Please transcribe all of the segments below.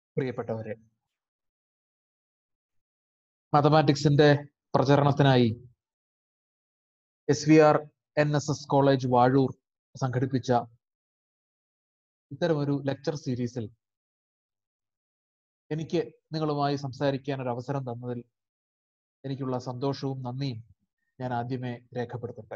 പ്രിയപ്പെട്ടവരെ മാത്തമാറ്റിക്സിന്റെ പ്രചരണത്തിനായി S V R N S S college Vazhoor സംഘടിപ്പിച്ച ഇത്തരമൊരു ലെക്ചർ സീരീസിൽ എനിക്ക് നിങ്ങളുമായി സംസാരിക്കാൻ ഒരു അവസരം തന്നതിൽ എനിക്കുള്ള സന്തോഷവും നന്ദിയും ഞാൻ ആദ്യമേ രേഖപ്പെടുത്തട്ടെ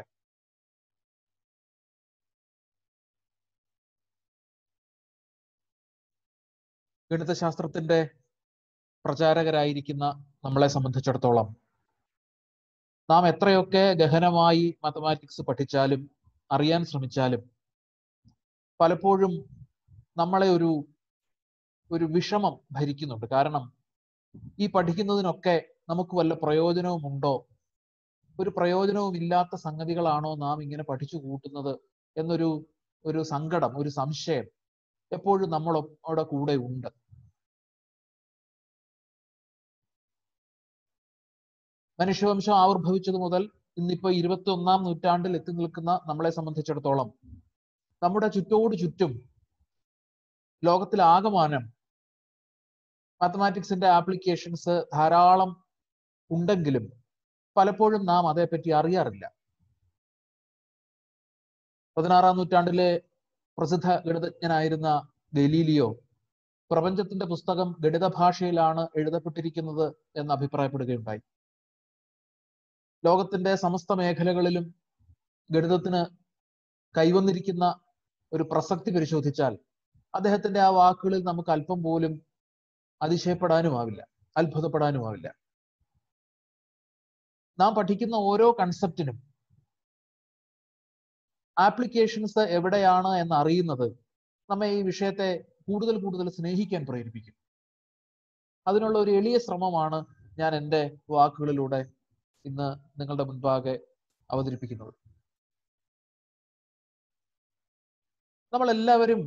ഗണിതശാസ്ത്രത്തിന്റെ പ്രചാരകരായിരിക്കുന്ന നമ്മളെ സംബന്ധിച്ചിടത്തോളം നാം എത്രയൊക്കെ ഗഹനമായി മാത്തമാറ്റിക്സ് പഠിച്ചാലും അറിയാൻ ശ്രമിച്ചാലും പലപ്പോഴും നമ്മളെ ഒരു ഒരു വിഷമം ഭരിക്കുന്നുണ്ട് കാരണം ഈ പഠിക്കുന്നതിനൊക്കെ നമുക്ക് വല്ല പ്രയോജനവും ഉണ്ടോ ഒരു പ്രയോജനവും ഇല്ലാത്ത സംഗതികളാണോ നാം ഇങ്ങനെ പഠിച്ചു കൂട്ടുന്നത് എന്നൊരു ഒരു സങ്കടം ഒരു സംശയം എപ്പോഴും നമ്മളോടെ കൂടെ ഉണ്ട് മനുഷ്യവംശം ആവിർഭവിച്ചത് മുതൽ ഇന്നിപ്പോ ഇരുപത്തി ഒന്നാം നൂറ്റാണ്ടിൽ എത്തി നിൽക്കുന്ന നമ്മളെ സംബന്ധിച്ചിടത്തോളം നമ്മുടെ ചുറ്റോട് ചുറ്റും ലോകത്തിലാകമാനം മാത്തമാറ്റിക്സിന്റെ ആപ്ലിക്കേഷൻസ് ധാരാളം ഉണ്ടെങ്കിലും പലപ്പോഴും നാം അതേപ്പറ്റി അറിയാറില്ല പതിനാറാം നൂറ്റാണ്ടിലെ പ്രസിദ്ധ ഗണിതജ്ഞനായിരുന്ന ഗലീലിയോ പ്രപഞ്ചത്തിന്റെ പുസ്തകം ഗണിത ഭാഷയിലാണ് എഴുതപ്പെട്ടിരിക്കുന്നത് എന്ന് അഭിപ്രായപ്പെടുകയുണ്ടായി ലോകത്തിന്റെ സമസ്ത മേഖലകളിലും ഗണിതത്തിന് കൈവന്നിരിക്കുന്ന ഒരു പ്രസക്തി പരിശോധിച്ചാൽ അദ്ദേഹത്തിന്റെ ആ വാക്കുകളിൽ നമുക്ക് അല്പം പോലും അതിശയപ്പെടാനുമാവില്ല അത്ഭുതപ്പെടാനുമാവില്ല നാം പഠിക്കുന്ന ഓരോ കൺസെപ്റ്റിനും ആപ്ലിക്കേഷൻസ് എവിടെയാണ് എന്ന് അറിയുന്നത് നമ്മെ ഈ വിഷയത്തെ കൂടുതൽ കൂടുതൽ സ്നേഹിക്കാൻ പ്രേരിപ്പിക്കും അതിനുള്ള ഒരു എളിയ ശ്രമമാണ് ഞാൻ എൻ്റെ വാക്കുകളിലൂടെ ഇന്ന് നിങ്ങളുടെ മുൻപാകെ അവതരിപ്പിക്കുന്നത് നമ്മൾ എല്ലാവരും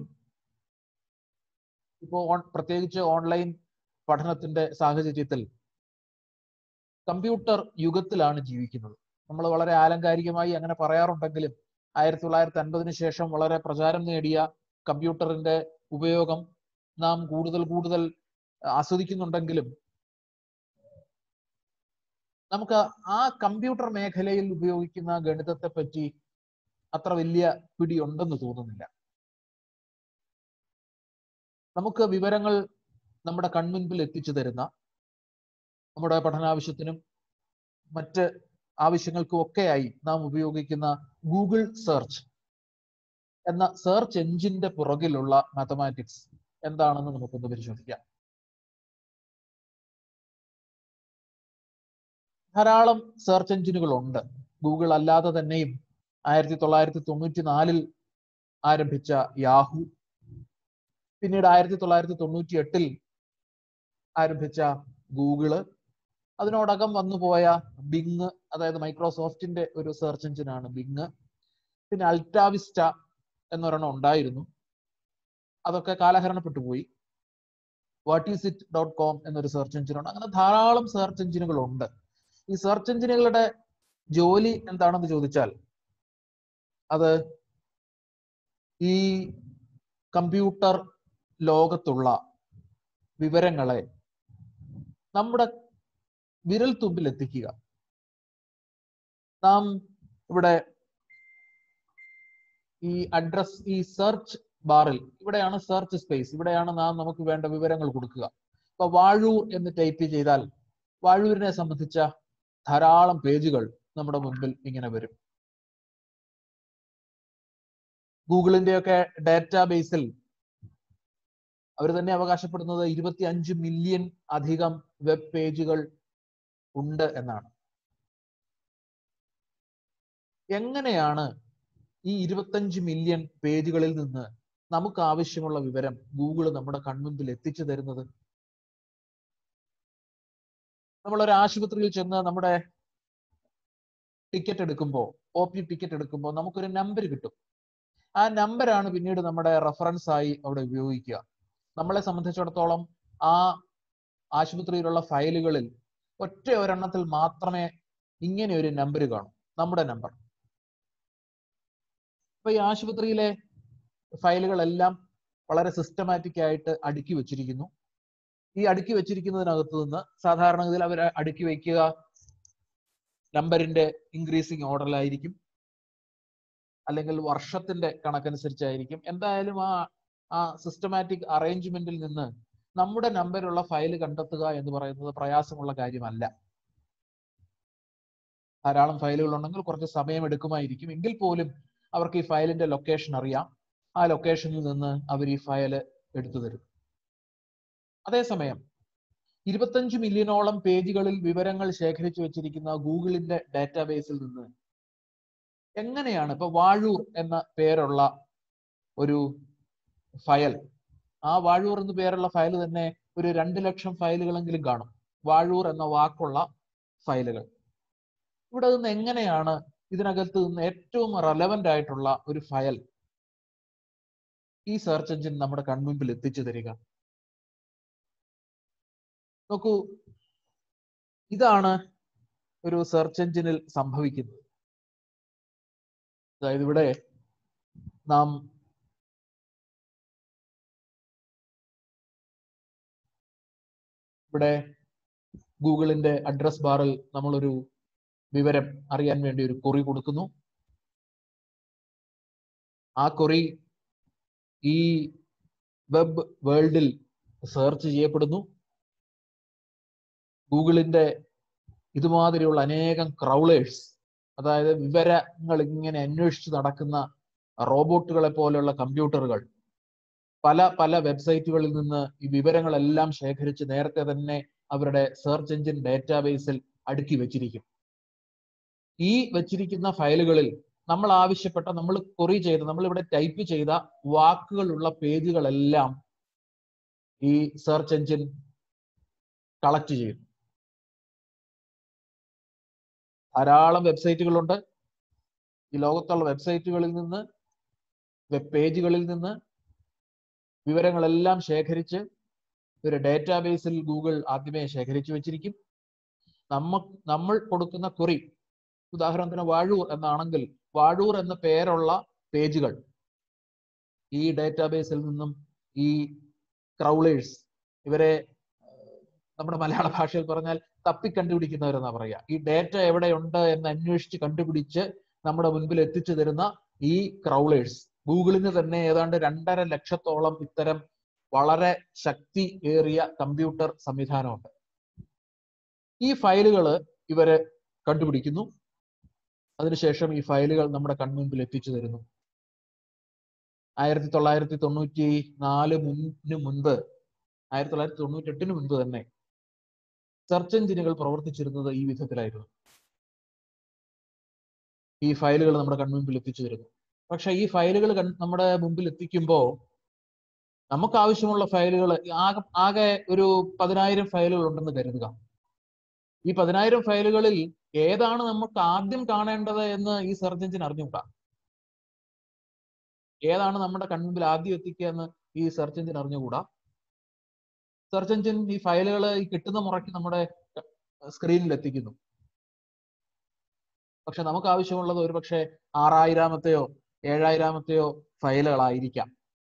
ഇപ്പോൾ ഓൺ പ്രത്യേകിച്ച് ഓൺലൈൻ പഠനത്തിന്റെ സാഹചര്യത്തിൽ കമ്പ്യൂട്ടർ യുഗത്തിലാണ് ജീവിക്കുന്നത് നമ്മൾ വളരെ ആലങ്കാരികമായി അങ്ങനെ പറയാറുണ്ടെങ്കിലും ആയിരത്തി തൊള്ളായിരത്തി അൻപതിനു ശേഷം വളരെ പ്രചാരം നേടിയ കമ്പ്യൂട്ടറിന്റെ ഉപയോഗം നാം കൂടുതൽ കൂടുതൽ ആസ്വദിക്കുന്നുണ്ടെങ്കിലും നമുക്ക് ആ കമ്പ്യൂട്ടർ മേഖലയിൽ ഉപയോഗിക്കുന്ന ഗണിതത്തെ പറ്റി അത്ര വലിയ പിടിയുണ്ടെന്ന് തോന്നുന്നില്ല നമുക്ക് വിവരങ്ങൾ നമ്മുടെ കൺമുൻപിൽ എത്തിച്ചു തരുന്ന നമ്മുടെ പഠനാവശ്യത്തിനും മറ്റ് ആവശ്യങ്ങൾക്കും ഒക്കെയായി നാം ഉപയോഗിക്കുന്ന ഗൂഗിൾ സെർച്ച് എന്ന സെർച്ച് എഞ്ചിന്റെ പുറകിലുള്ള മാത്തമാറ്റിക്സ് എന്താണെന്ന് നമുക്കൊന്ന് പരിശോധിക്കാം ധാരാളം സെർച്ച് എഞ്ചിനുകൾ ഉണ്ട് ഗൂഗിൾ അല്ലാതെ തന്നെയും ആയിരത്തി തൊള്ളായിരത്തി തൊണ്ണൂറ്റി നാലിൽ ആരംഭിച്ച യാഹു പിന്നീട് ആയിരത്തി തൊള്ളായിരത്തി തൊണ്ണൂറ്റി എട്ടിൽ ആരംഭിച്ച ഗൂഗിള് അതിനോടകം വന്നുപോയ ബിങ് അതായത് മൈക്രോസോഫ്റ്റിന്റെ ഒരു സെർച്ച് എഞ്ചിനാണ് ബിങ് പിന്നെ അൾട്ടാവിസ്റ്റ എന്നൊരെണ്ണം ഉണ്ടായിരുന്നു അതൊക്കെ കാലഹരണപ്പെട്ടു പോയി what is it dot com എന്നൊരു സെർച്ച് എഞ്ചിനുണ്ട് അങ്ങനെ ധാരാളം സെർച്ച് എഞ്ചിനുകൾ ഉണ്ട് ഈ സെർച്ച് എഞ്ചിനുകളുടെ ജോലി എന്താണെന്ന് ചോദിച്ചാൽ അത് ഈ കമ്പ്യൂട്ടർ ലോകത്തുള്ള വിവരങ്ങളെ നമ്മുടെ വിരൽ തുമ്പിൽ എത്തിക്കുക നാം ഇവിടെ ഈ അഡ്രസ് ഈ സെർച്ച് ബാറിൽ ഇവിടെയാണ് സെർച്ച് സ്പേസ് ഇവിടെയാണ് നാം നമുക്ക് വേണ്ട വിവരങ്ങൾ കൊടുക്കുക ഇപ്പൊ വാഴൂർ എന്ന് ടൈപ്പ് ചെയ്താൽ വാഴൂരിനെ സംബന്ധിച്ച ധാരാളം പേജുകൾ നമ്മുടെ മുൻപിൽ ഇങ്ങനെ വരും ഗൂഗിളിന്റെയൊക്കെ ഡാറ്റാബേസിൽ അവർ തന്നെ അവകാശപ്പെടുന്നത് ഇരുപത്തി അഞ്ച് മില്യൺ അധികം വെബ് പേജുകൾ ഉണ്ട് എന്നാണ് എങ്ങനെയാണ് ഈ ഇരുപത്തഞ്ച് മില്യൺ പേജുകളിൽ നിന്ന് നമുക്ക് ആവശ്യമുള്ള വിവരം ഗൂഗിൾ നമ്മുടെ കൺമുൻപിൽ എത്തിച്ചു തരുന്നത് നമ്മൾ ഒരു ആശുപത്രിയിൽ ചെന്ന് നമ്മുടെ ടിക്കറ്റ് എടുക്കുമ്പോൾ ഒ പി ടിക്കറ്റ് എടുക്കുമ്പോൾ നമുക്കൊരു നമ്പർ കിട്ടും ആ നമ്പറാണ് പിന്നീട് നമ്മുടെ റെഫറൻസ് ആയി അവിടെ ഉപയോഗിക്കുക നമ്മളെ സംബന്ധിച്ചിടത്തോളം ആ ആശുപത്രിയിലുള്ള ഫയലുകളിൽ ഒറ്റ ഒരെണ്ണത്തിൽ മാത്രമേ ഇങ്ങനെ ഒരു നമ്പർ കാണൂ നമ്മുടെ നമ്പർ അപ്പൊ ഈ ആശുപത്രിയിലെ ഫയലുകളെല്ലാം വളരെ സിസ്റ്റമാറ്റിക് ആയിട്ട് അടുക്കി വെച്ചിരിക്കുന്നു ഈ അടുക്കി വെച്ചിരിക്കുന്നതിനകത്ത് നിന്ന് സാധാരണഗതിയിൽ അവർ അടുക്കി വയ്ക്കുക നമ്പറിന്റെ ഇൻക്രീസിങ് ഓർഡറിലായിരിക്കും അല്ലെങ്കിൽ വർഷത്തിന്റെ കണക്കനുസരിച്ചായിരിക്കും എന്തായാലും ആ ആ സിസ്റ്റമാറ്റിക് അറേഞ്ച്മെന്റിൽ നിന്ന് നമ്മുടെ നമ്പറുള്ള ഫയൽ കണ്ടെത്തുക എന്ന് പറയുന്നത് പ്രയാസമുള്ള കാര്യമല്ല ധാരാളം ഫയലുകൾ ഉണ്ടെങ്കിൽ കുറച്ച് സമയം എടുക്കുമായിരിക്കും എങ്കിൽ പോലും അവർക്ക് ഈ ഫയലിന്റെ ലൊക്കേഷൻ അറിയാം ആ ലൊക്കേഷനിൽ നിന്ന് അവർ ഈ ഫയൽ എടുത്തു തരും അതേസമയം ഇരുപത്തഞ്ച് മില്യണോളം പേജുകളിൽ വിവരങ്ങൾ ശേഖരിച്ചു വെച്ചിരിക്കുന്ന ഗൂഗിളിന്റെ ഡാറ്റാബേസിൽ നിന്ന് എങ്ങനെയാണ് ഇപ്പൊ വാഴൂർ എന്ന പേരുള്ള ഒരു ഫയൽ ആ വാഴൂർ എന്ന പേരുള്ള ഫയൽ തന്നെ ഒരു രണ്ട് ലക്ഷം ഫയലുകളെങ്കിലും കാണും വാഴൂർ എന്ന വാക്കുള്ള ഫയലുകൾ ഇവിടെ നിന്ന് എങ്ങനെയാണ് ഇതിനകത്ത് നിന്ന് ഏറ്റവും റെലവന്റ് ആയിട്ടുള്ള ഒരു ഫയൽ ഈ സെർച്ച് എഞ്ചിൻ നമ്മുടെ കൺമുമ്പിൽ എത്തിച്ചു തരിക നോക്കൂ ഇതാണ് ഒരു സെർച്ച് എഞ്ചിനിൽ സംഭവിക്കുന്നത് അതായത് ഇവിടെ നാം ഇവിടെ ഗൂഗിളിന്റെ അഡ്രസ് ബാറിൽ നമ്മളൊരു വിവരം അറിയാൻ വേണ്ടി ഒരു കൊറി കൊടുക്കുന്നു ആ കൊറി ഈ വെബ് വേൾഡിൽ സെർച്ച് ചെയ്യപ്പെടുന്നു ഗൂഗിളിന്റെ ഇതുമാതിരിയുള്ള അനേകം ക്രൗളേഴ്സ് അതായത് വിവരങ്ങൾ ഇങ്ങനെ അന്വേഷിച്ച് നടക്കുന്ന റോബോട്ടുകളെ പോലെയുള്ള കമ്പ്യൂട്ടറുകൾ പല പല വെബ്സൈറ്റുകളിൽ നിന്ന് ഈ വിവരങ്ങളെല്ലാം ശേഖരിച്ച് നേരത്തെ തന്നെ അവരുടെ സെർച്ച് എഞ്ചിൻ ഡാറ്റാബേസിൽ അടുക്കി വെച്ചിരിക്കും ഈ വെച്ചിരിക്കുന്ന ഫയലുകളിൽ നമ്മൾ ആവശ്യപ്പെട്ട നമ്മൾ കൊറി ചെയ്ത നമ്മൾ ഇവിടെ ടൈപ്പ് ചെയ്ത വാക്കുകളുള്ള പേജുകളെല്ലാം ഈ സെർച്ച് എഞ്ചിൻ കളക്ട് ചെയ്യും ധാരാളം വെബ്സൈറ്റുകളുണ്ട് ഈ ലോകത്തുള്ള വെബ്സൈറ്റുകളിൽ നിന്ന് വെബ് പേജുകളിൽ നിന്ന് വിവരങ്ങളെല്ലാം ശേഖരിച്ച് ഒരു ഡാറ്റാബേസിൽ ഗൂഗിൾ ആദ്യമേ ശേഖരിച്ചു വെച്ചിരിക്കും നമ്മ നമ്മൾ കൊടുക്കുന്ന കുറി ഉദാഹരണത്തിന് വാഴൂർ എന്നാണെങ്കിൽ വാഴൂർ എന്ന പേരുള്ള പേജുകൾ ഈ ഡാറ്റാബേസിൽ നിന്നും ഈ ക്രൗളേഴ്സ് ഇവരെ നമ്മുടെ മലയാള ഭാഷയിൽ പറഞ്ഞാൽ തപ്പി കണ്ടുപിടിക്കുന്നവരെന്നാ പറയുക ഈ ഡേറ്റ എവിടെയുണ്ട് എന്ന് അന്വേഷിച്ച് കണ്ടുപിടിച്ച് നമ്മുടെ മുൻപിൽ എത്തിച്ചു തരുന്ന ഈ ക്രൗളേഴ്സ് ഗൂഗിളിന് തന്നെ ഏതാണ്ട് രണ്ടര ലക്ഷത്തോളം ഇത്തരം വളരെ ശക്തി ഏറിയ കമ്പ്യൂട്ടർ സംവിധാനമുണ്ട് ഈ ഫയലുകൾ ഇവര് കണ്ടുപിടിക്കുന്നു അതിനുശേഷം ഈ ഫയലുകൾ നമ്മുടെ കൺമുൻപിൽ എത്തിച്ചു തരുന്നു ആയിരത്തി തൊള്ളായിരത്തി തൊണ്ണൂറ്റി നാല് മുന്നിന് മുൻപ് ആയിരത്തി തൊള്ളായിരത്തി തൊണ്ണൂറ്റി എട്ടിന് മുൻപ് തന്നെ സെർച്ച് എഞ്ചിനുകൾ പ്രവർത്തിച്ചിരുന്നത് ഈ വിധത്തിലായിരുന്നു ഈ ഫയലുകൾ നമ്മുടെ കൺമുൻപിൽ എത്തിച്ചു തരുന്നു പക്ഷെ ഈ ഫയലുകൾ നമ്മുടെ മുമ്പിൽ എത്തിക്കുമ്പോൾ നമുക്ക് ആവശ്യമുള്ള ഫയലുകൾ ആകെ ആകെ ഒരു പതിനായിരം ഫയലുകൾ ഉണ്ടെന്ന് കരുതുക ഈ പതിനായിരം ഫയലുകളിൽ ഏതാണ് നമുക്ക് ആദ്യം കാണേണ്ടത് എന്ന് ഈ സെർച്ച് എഞ്ചിൻ അറിഞ്ഞുകൂടാ ഏതാണ് നമ്മുടെ കൺമുമ്പിൽ ആദ്യം എത്തിക്കുക എന്ന് ഈ സെർച്ച് എഞ്ചിൻ അറിഞ്ഞുകൂടാ സെർച്ച് എഞ്ചിൻ ഈ ഫയലുകൾ ഈ കിട്ടുന്ന മുറയ്ക്ക് നമ്മുടെ സ്ക്രീനിൽ എത്തിക്കുന്നു പക്ഷെ നമുക്ക് ആവശ്യമുള്ളത് ഒരുപക്ഷെ ആറായിരാമത്തെയോ ഏഴായിരാമത്തെയോ ഫയലുകളായിരിക്കാം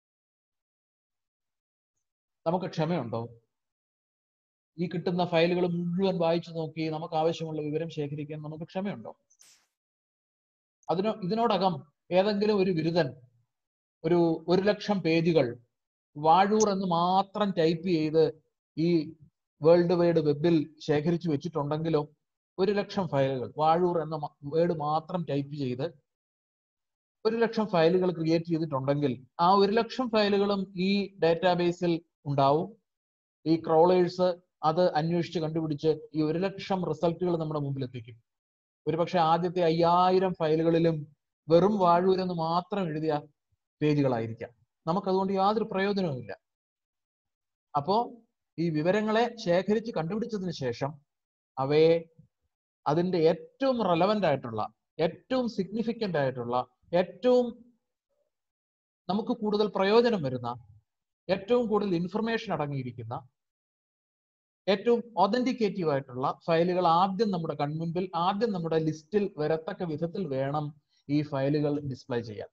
നമുക്ക് ക്ഷമയുണ്ടോ ഈ കിട്ടുന്ന ഫയലുകൾ മുഴുവൻ വായിച്ചു നോക്കി നമുക്ക് ആവശ്യമുള്ള വിവരം ശേഖരിക്കാൻ നമുക്ക് ക്ഷമയുണ്ടോ അതിനോ ഇതിനോടകം ഏതെങ്കിലും ഒരു ബിരുദൻ ഒരു ഒരു ലക്ഷം പേജുകൾ വാഴൂർ എന്ന് മാത്രം ടൈപ്പ് ചെയ്ത് ഈ വേൾഡ് വൈഡ് വെബിൽ ശേഖരിച്ചു വെച്ചിട്ടുണ്ടെങ്കിലോ ഒരു ലക്ഷം ഫയലുകൾ വാഴൂർ എന്ന വേർഡ് മാത്രം ടൈപ്പ് ചെയ്ത് ഒരു ലക്ഷം ഫയലുകൾ ക്രിയേറ്റ് ചെയ്തിട്ടുണ്ടെങ്കിൽ ആ ഒരു ലക്ഷം ഫയലുകളും ഈ ഡാറ്റാബേസിൽ ഉണ്ടാവും ഈ ക്രോളേഴ്സ് അത് അന്വേഷിച്ച് കണ്ടുപിടിച്ച് ഈ ഒരു ലക്ഷം റിസൾട്ടുകൾ നമ്മുടെ മുമ്പിൽ എത്തിക്കും ഒരുപക്ഷെ ആദ്യത്തെ അയ്യായിരം ഫയലുകളിലും വെറും വാഴൂരെന്ന് മാത്രം എഴുതിയ പേജുകളായിരിക്കാം നമുക്കതുകൊണ്ട് യാതൊരു പ്രയോജനവുമില്ല അപ്പോ ഈ വിവരങ്ങളെ ശേഖരിച്ച് കണ്ടുപിടിച്ചതിന് ശേഷം അവയെ അതിന്റെ ഏറ്റവും റെലവന്റ് ആയിട്ടുള്ള ഏറ്റവും സിഗ്നിഫിക്കന്റ് ആയിട്ടുള്ള ഏറ്റവും നമുക്ക് കൂടുതൽ പ്രയോജനം വരുന്ന ഏറ്റവും കൂടുതൽ ഇൻഫർമേഷൻ അടങ്ങിയിരിക്കുന്ന ഏറ്റവും ഒതന്റിക്കേറ്റീവ് ആയിട്ടുള്ള ഫയലുകൾ ആദ്യം നമ്മുടെ കൺമുൻപിൽ ആദ്യം നമ്മുടെ ലിസ്റ്റിൽ വരത്തക്ക വിധത്തിൽ വേണം ഈ ഫയലുകൾ ഡിസ്പ്ലേ ചെയ്യാൻ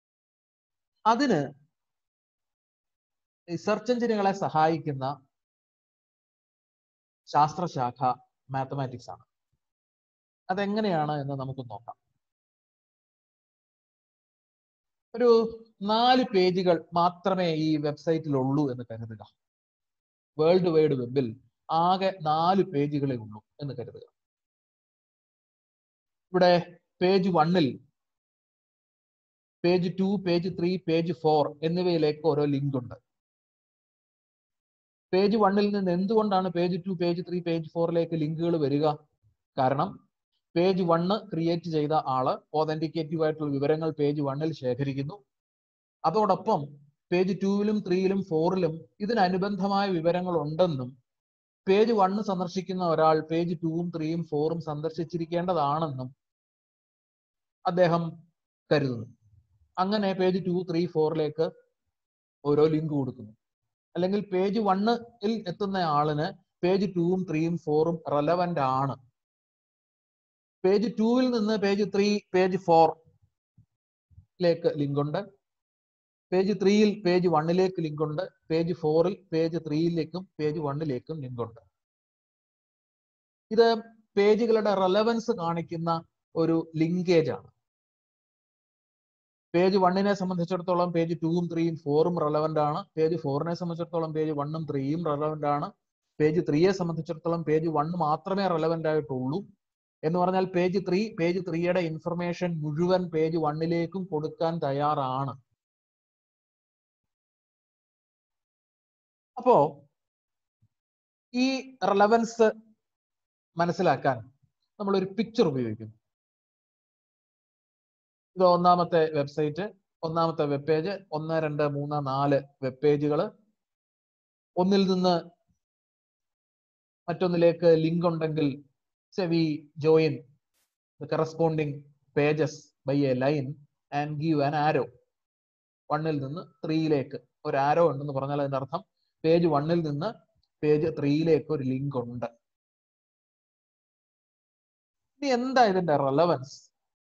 അതിന് ഈ സെർച്ച് എഞ്ചിനുകളെ സഹായിക്കുന്ന ശാസ്ത്രശാഖ മാത്തമാറ്റിക്സ് ആണ് അതെങ്ങനെയാണ് എന്ന് നമുക്ക് നോക്കാം ഒരു നാല് പേജുകൾ മാത്രമേ ഈ വെബ്സൈറ്റിൽ ഉള്ളൂ എന്ന് കരുതുക വേൾഡ് വൈഡ് വെബിൽ ആകെ നാല് പേജുകളേ ഉള്ളൂ എന്ന് കരുതുക ഇവിടെ പേജ് വണ്ണിൽ page two page three page four എന്നിവയിലേക്ക് ഓരോ ലിങ്ക് ഉണ്ട് പേജ് വണ്ണിൽ നിന്ന് എന്തുകൊണ്ടാണ് page two page three page ഫോറിലേക്ക് ലിങ്കുകൾ വരിക കാരണം പേജ് വണ്ണ് ക്രിയേറ്റ് ചെയ്ത ആള് ഓതന്റിക്കേറ്റീവ് ആയിട്ടുള്ള വിവരങ്ങൾ പേജ് വണ്ണിൽ ശേഖരിക്കുന്നു അതോടൊപ്പം പേജ് ടൂവിലും ത്രീയിലും ഫോറിലും ഇതിനനുബന്ധമായ വിവരങ്ങൾ ഉണ്ടെന്നും പേജ് വണ്ണ് സന്ദർശിക്കുന്ന ഒരാൾ പേജ് ടൂവും ത്രീയും ഫോറും സന്ദർശിച്ചിരിക്കേണ്ടതാണെന്നും അദ്ദേഹം കരുതുന്നു അങ്ങനെ പേജ് ടു ത്രീ ഫോറിലേക്ക് ഓരോ ലിങ്ക് കൊടുക്കുന്നു അല്ലെങ്കിൽ പേജ് വണ്ണിൽ എത്തുന്ന ആളിന് പേജ് ടൂവും ത്രീയും ഫോറും റെലവന്റ് ആണ് പേജ് ടൂവിൽ നിന്ന് പേജ് ത്രീ പേജ് ഫോറിലേക്ക് ലിങ്ക് ഉണ്ട് പേജ് ത്രീയിൽ പേജ് വണ്ണിലേക്ക് ലിങ്ക് ഉണ്ട് പേജ് ഫോറിൽ പേജ് ത്രീയിലേക്കും പേജ് വണ്ണിലേക്കും ലിങ്ക് ഉണ്ട് ഇത് പേജുകളുടെ റെലവൻസ് കാണിക്കുന്ന ഒരു ലിങ്കേജ് ആണ് പേജ് വണ്ണിനെ സംബന്ധിച്ചിടത്തോളം പേജ് ടൂവും ത്രീയും ഫോറും റെലവന്റ് ആണ് പേജ് ഫോറിനെ സംബന്ധിച്ചിടത്തോളം പേജ് വണ്ണും ത്രീയും റെലവന്റ് ആണ് പേജ് ത്രീയെ സംബന്ധിച്ചിടത്തോളം പേജ് വൺ മാത്രമേ റെലവന്റ് ആയിട്ടുള്ളൂ എന്ന് പറഞ്ഞാൽ പേജ് ത്രീ പേജ് ത്രീയുടെ ഇൻഫർമേഷൻ മുഴുവൻ പേജ് വണ്ണിലേക്കും കൊടുക്കാൻ തയ്യാറാണ് അപ്പോ ഈ റെലവൻസ് മനസ്സിലാക്കാൻ നമ്മൾ ഒരു പിക്ചർ ഉപയോഗിക്കുന്നു ഇത് ഒന്നാമത്തെ വെബ്സൈറ്റ് ഒന്നാമത്തെ വെബ് പേജ് ഒന്ന് രണ്ട് മൂന്ന് നാല് വെബ് പേജുകൾ ഒന്നിൽ നിന്ന് മറ്റൊന്നിലേക്ക് ലിങ്ക് ഉണ്ടെങ്കിൽ we join the corresponding pages by a line and give an arrow വണ്ണിൽ നിന്ന് ത്രീയിലേക്ക് ഒരു ആരോ ഉണ്ടെന്ന് പറഞ്ഞാൽ അതിന്റെ അർത്ഥം പേജ് വണ്ണിൽ നിന്ന് പേജ് ത്രീയിലേക്ക് ഒരു ലിങ്ക് ഉണ്ട് ഇനി എന്താ ഇതിന്റെ റെലവൻസ്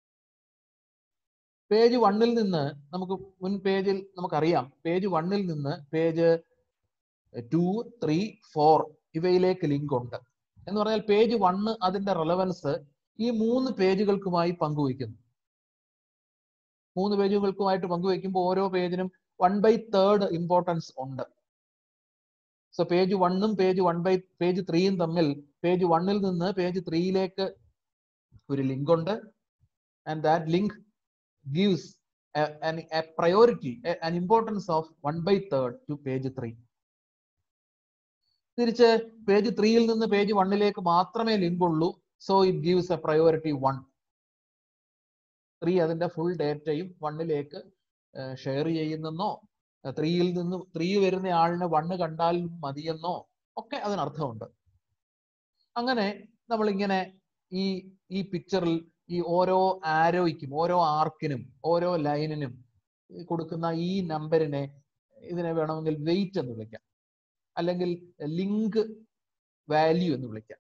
പേജ് വണ്ണിൽ നിന്ന് നമുക്ക് മുൻ പേജിൽ നമുക്കറിയാം പേജ് വണ്ണിൽ നിന്ന് പേജ് ടു ത്രീ ഫോർ ഇവയിലേക്ക് ലിങ്ക് ഉണ്ട് എന്ന് പറഞ്ഞാൽ പേജ് വണ്ണ് അതിന്റെ റെലവൻസ് ഈ മൂന്ന് പേജുകൾക്കുമായി പങ്കുവയ്ക്കുന്നു മൂന്ന് പേജുകൾക്കുമായിട്ട് പങ്കുവയ്ക്കുമ്പോൾ ഓരോ പേജിനും വൺ ബൈ തേർഡ് ഇമ്പോർട്ടൻസ് ഉണ്ട് സോ പേജ് വണ്ണും പേജ് വൺ ബൈ പേജ് ത്രീയും തമ്മിൽ പേജ് വണ്ണിൽ നിന്ന് പേജ് ത്രീയിലേക്ക് ഒരു ലിങ്ക് ഉണ്ട് and that link gives a, an, a priority, a, an importance of 1 by third to page 3. തിരിച്ച് പേജ് ത്രീയിൽ നിന്ന് പേജ് വണ്ണിലേക്ക് മാത്രമേ ലിങ്ക് ഉള്ളൂ so it gives a priority one three അതിന്റെ ഫുൾ ഡേറ്റയും വണ്ണിലേക്ക് ഷെയർ ചെയ്യുന്നെന്നോ ത്രീയിൽ നിന്ന് ത്രീ വരുന്ന ആളിന് വണ്ണ് കണ്ടാൽ മതിയെന്നോ ഒക്കെ അതിനർത്ഥമുണ്ട് അങ്ങനെ നമ്മളിങ്ങനെ ഈ ഈ പിക്ചറിൽ ഈ ഓരോ ആരോയ്ക്കും ഓരോ ആർക്കിനും ഓരോ ലൈനിനും കൊടുക്കുന്ന ഈ നമ്പറിനെ ഇതിനെ വേണമെങ്കിൽ വെയിറ്റ് എന്ന് വിളിക്കാം അല്ലെങ്കിൽ ലിങ്ക് വാല്യൂ എന്ന് വിളിക്കാം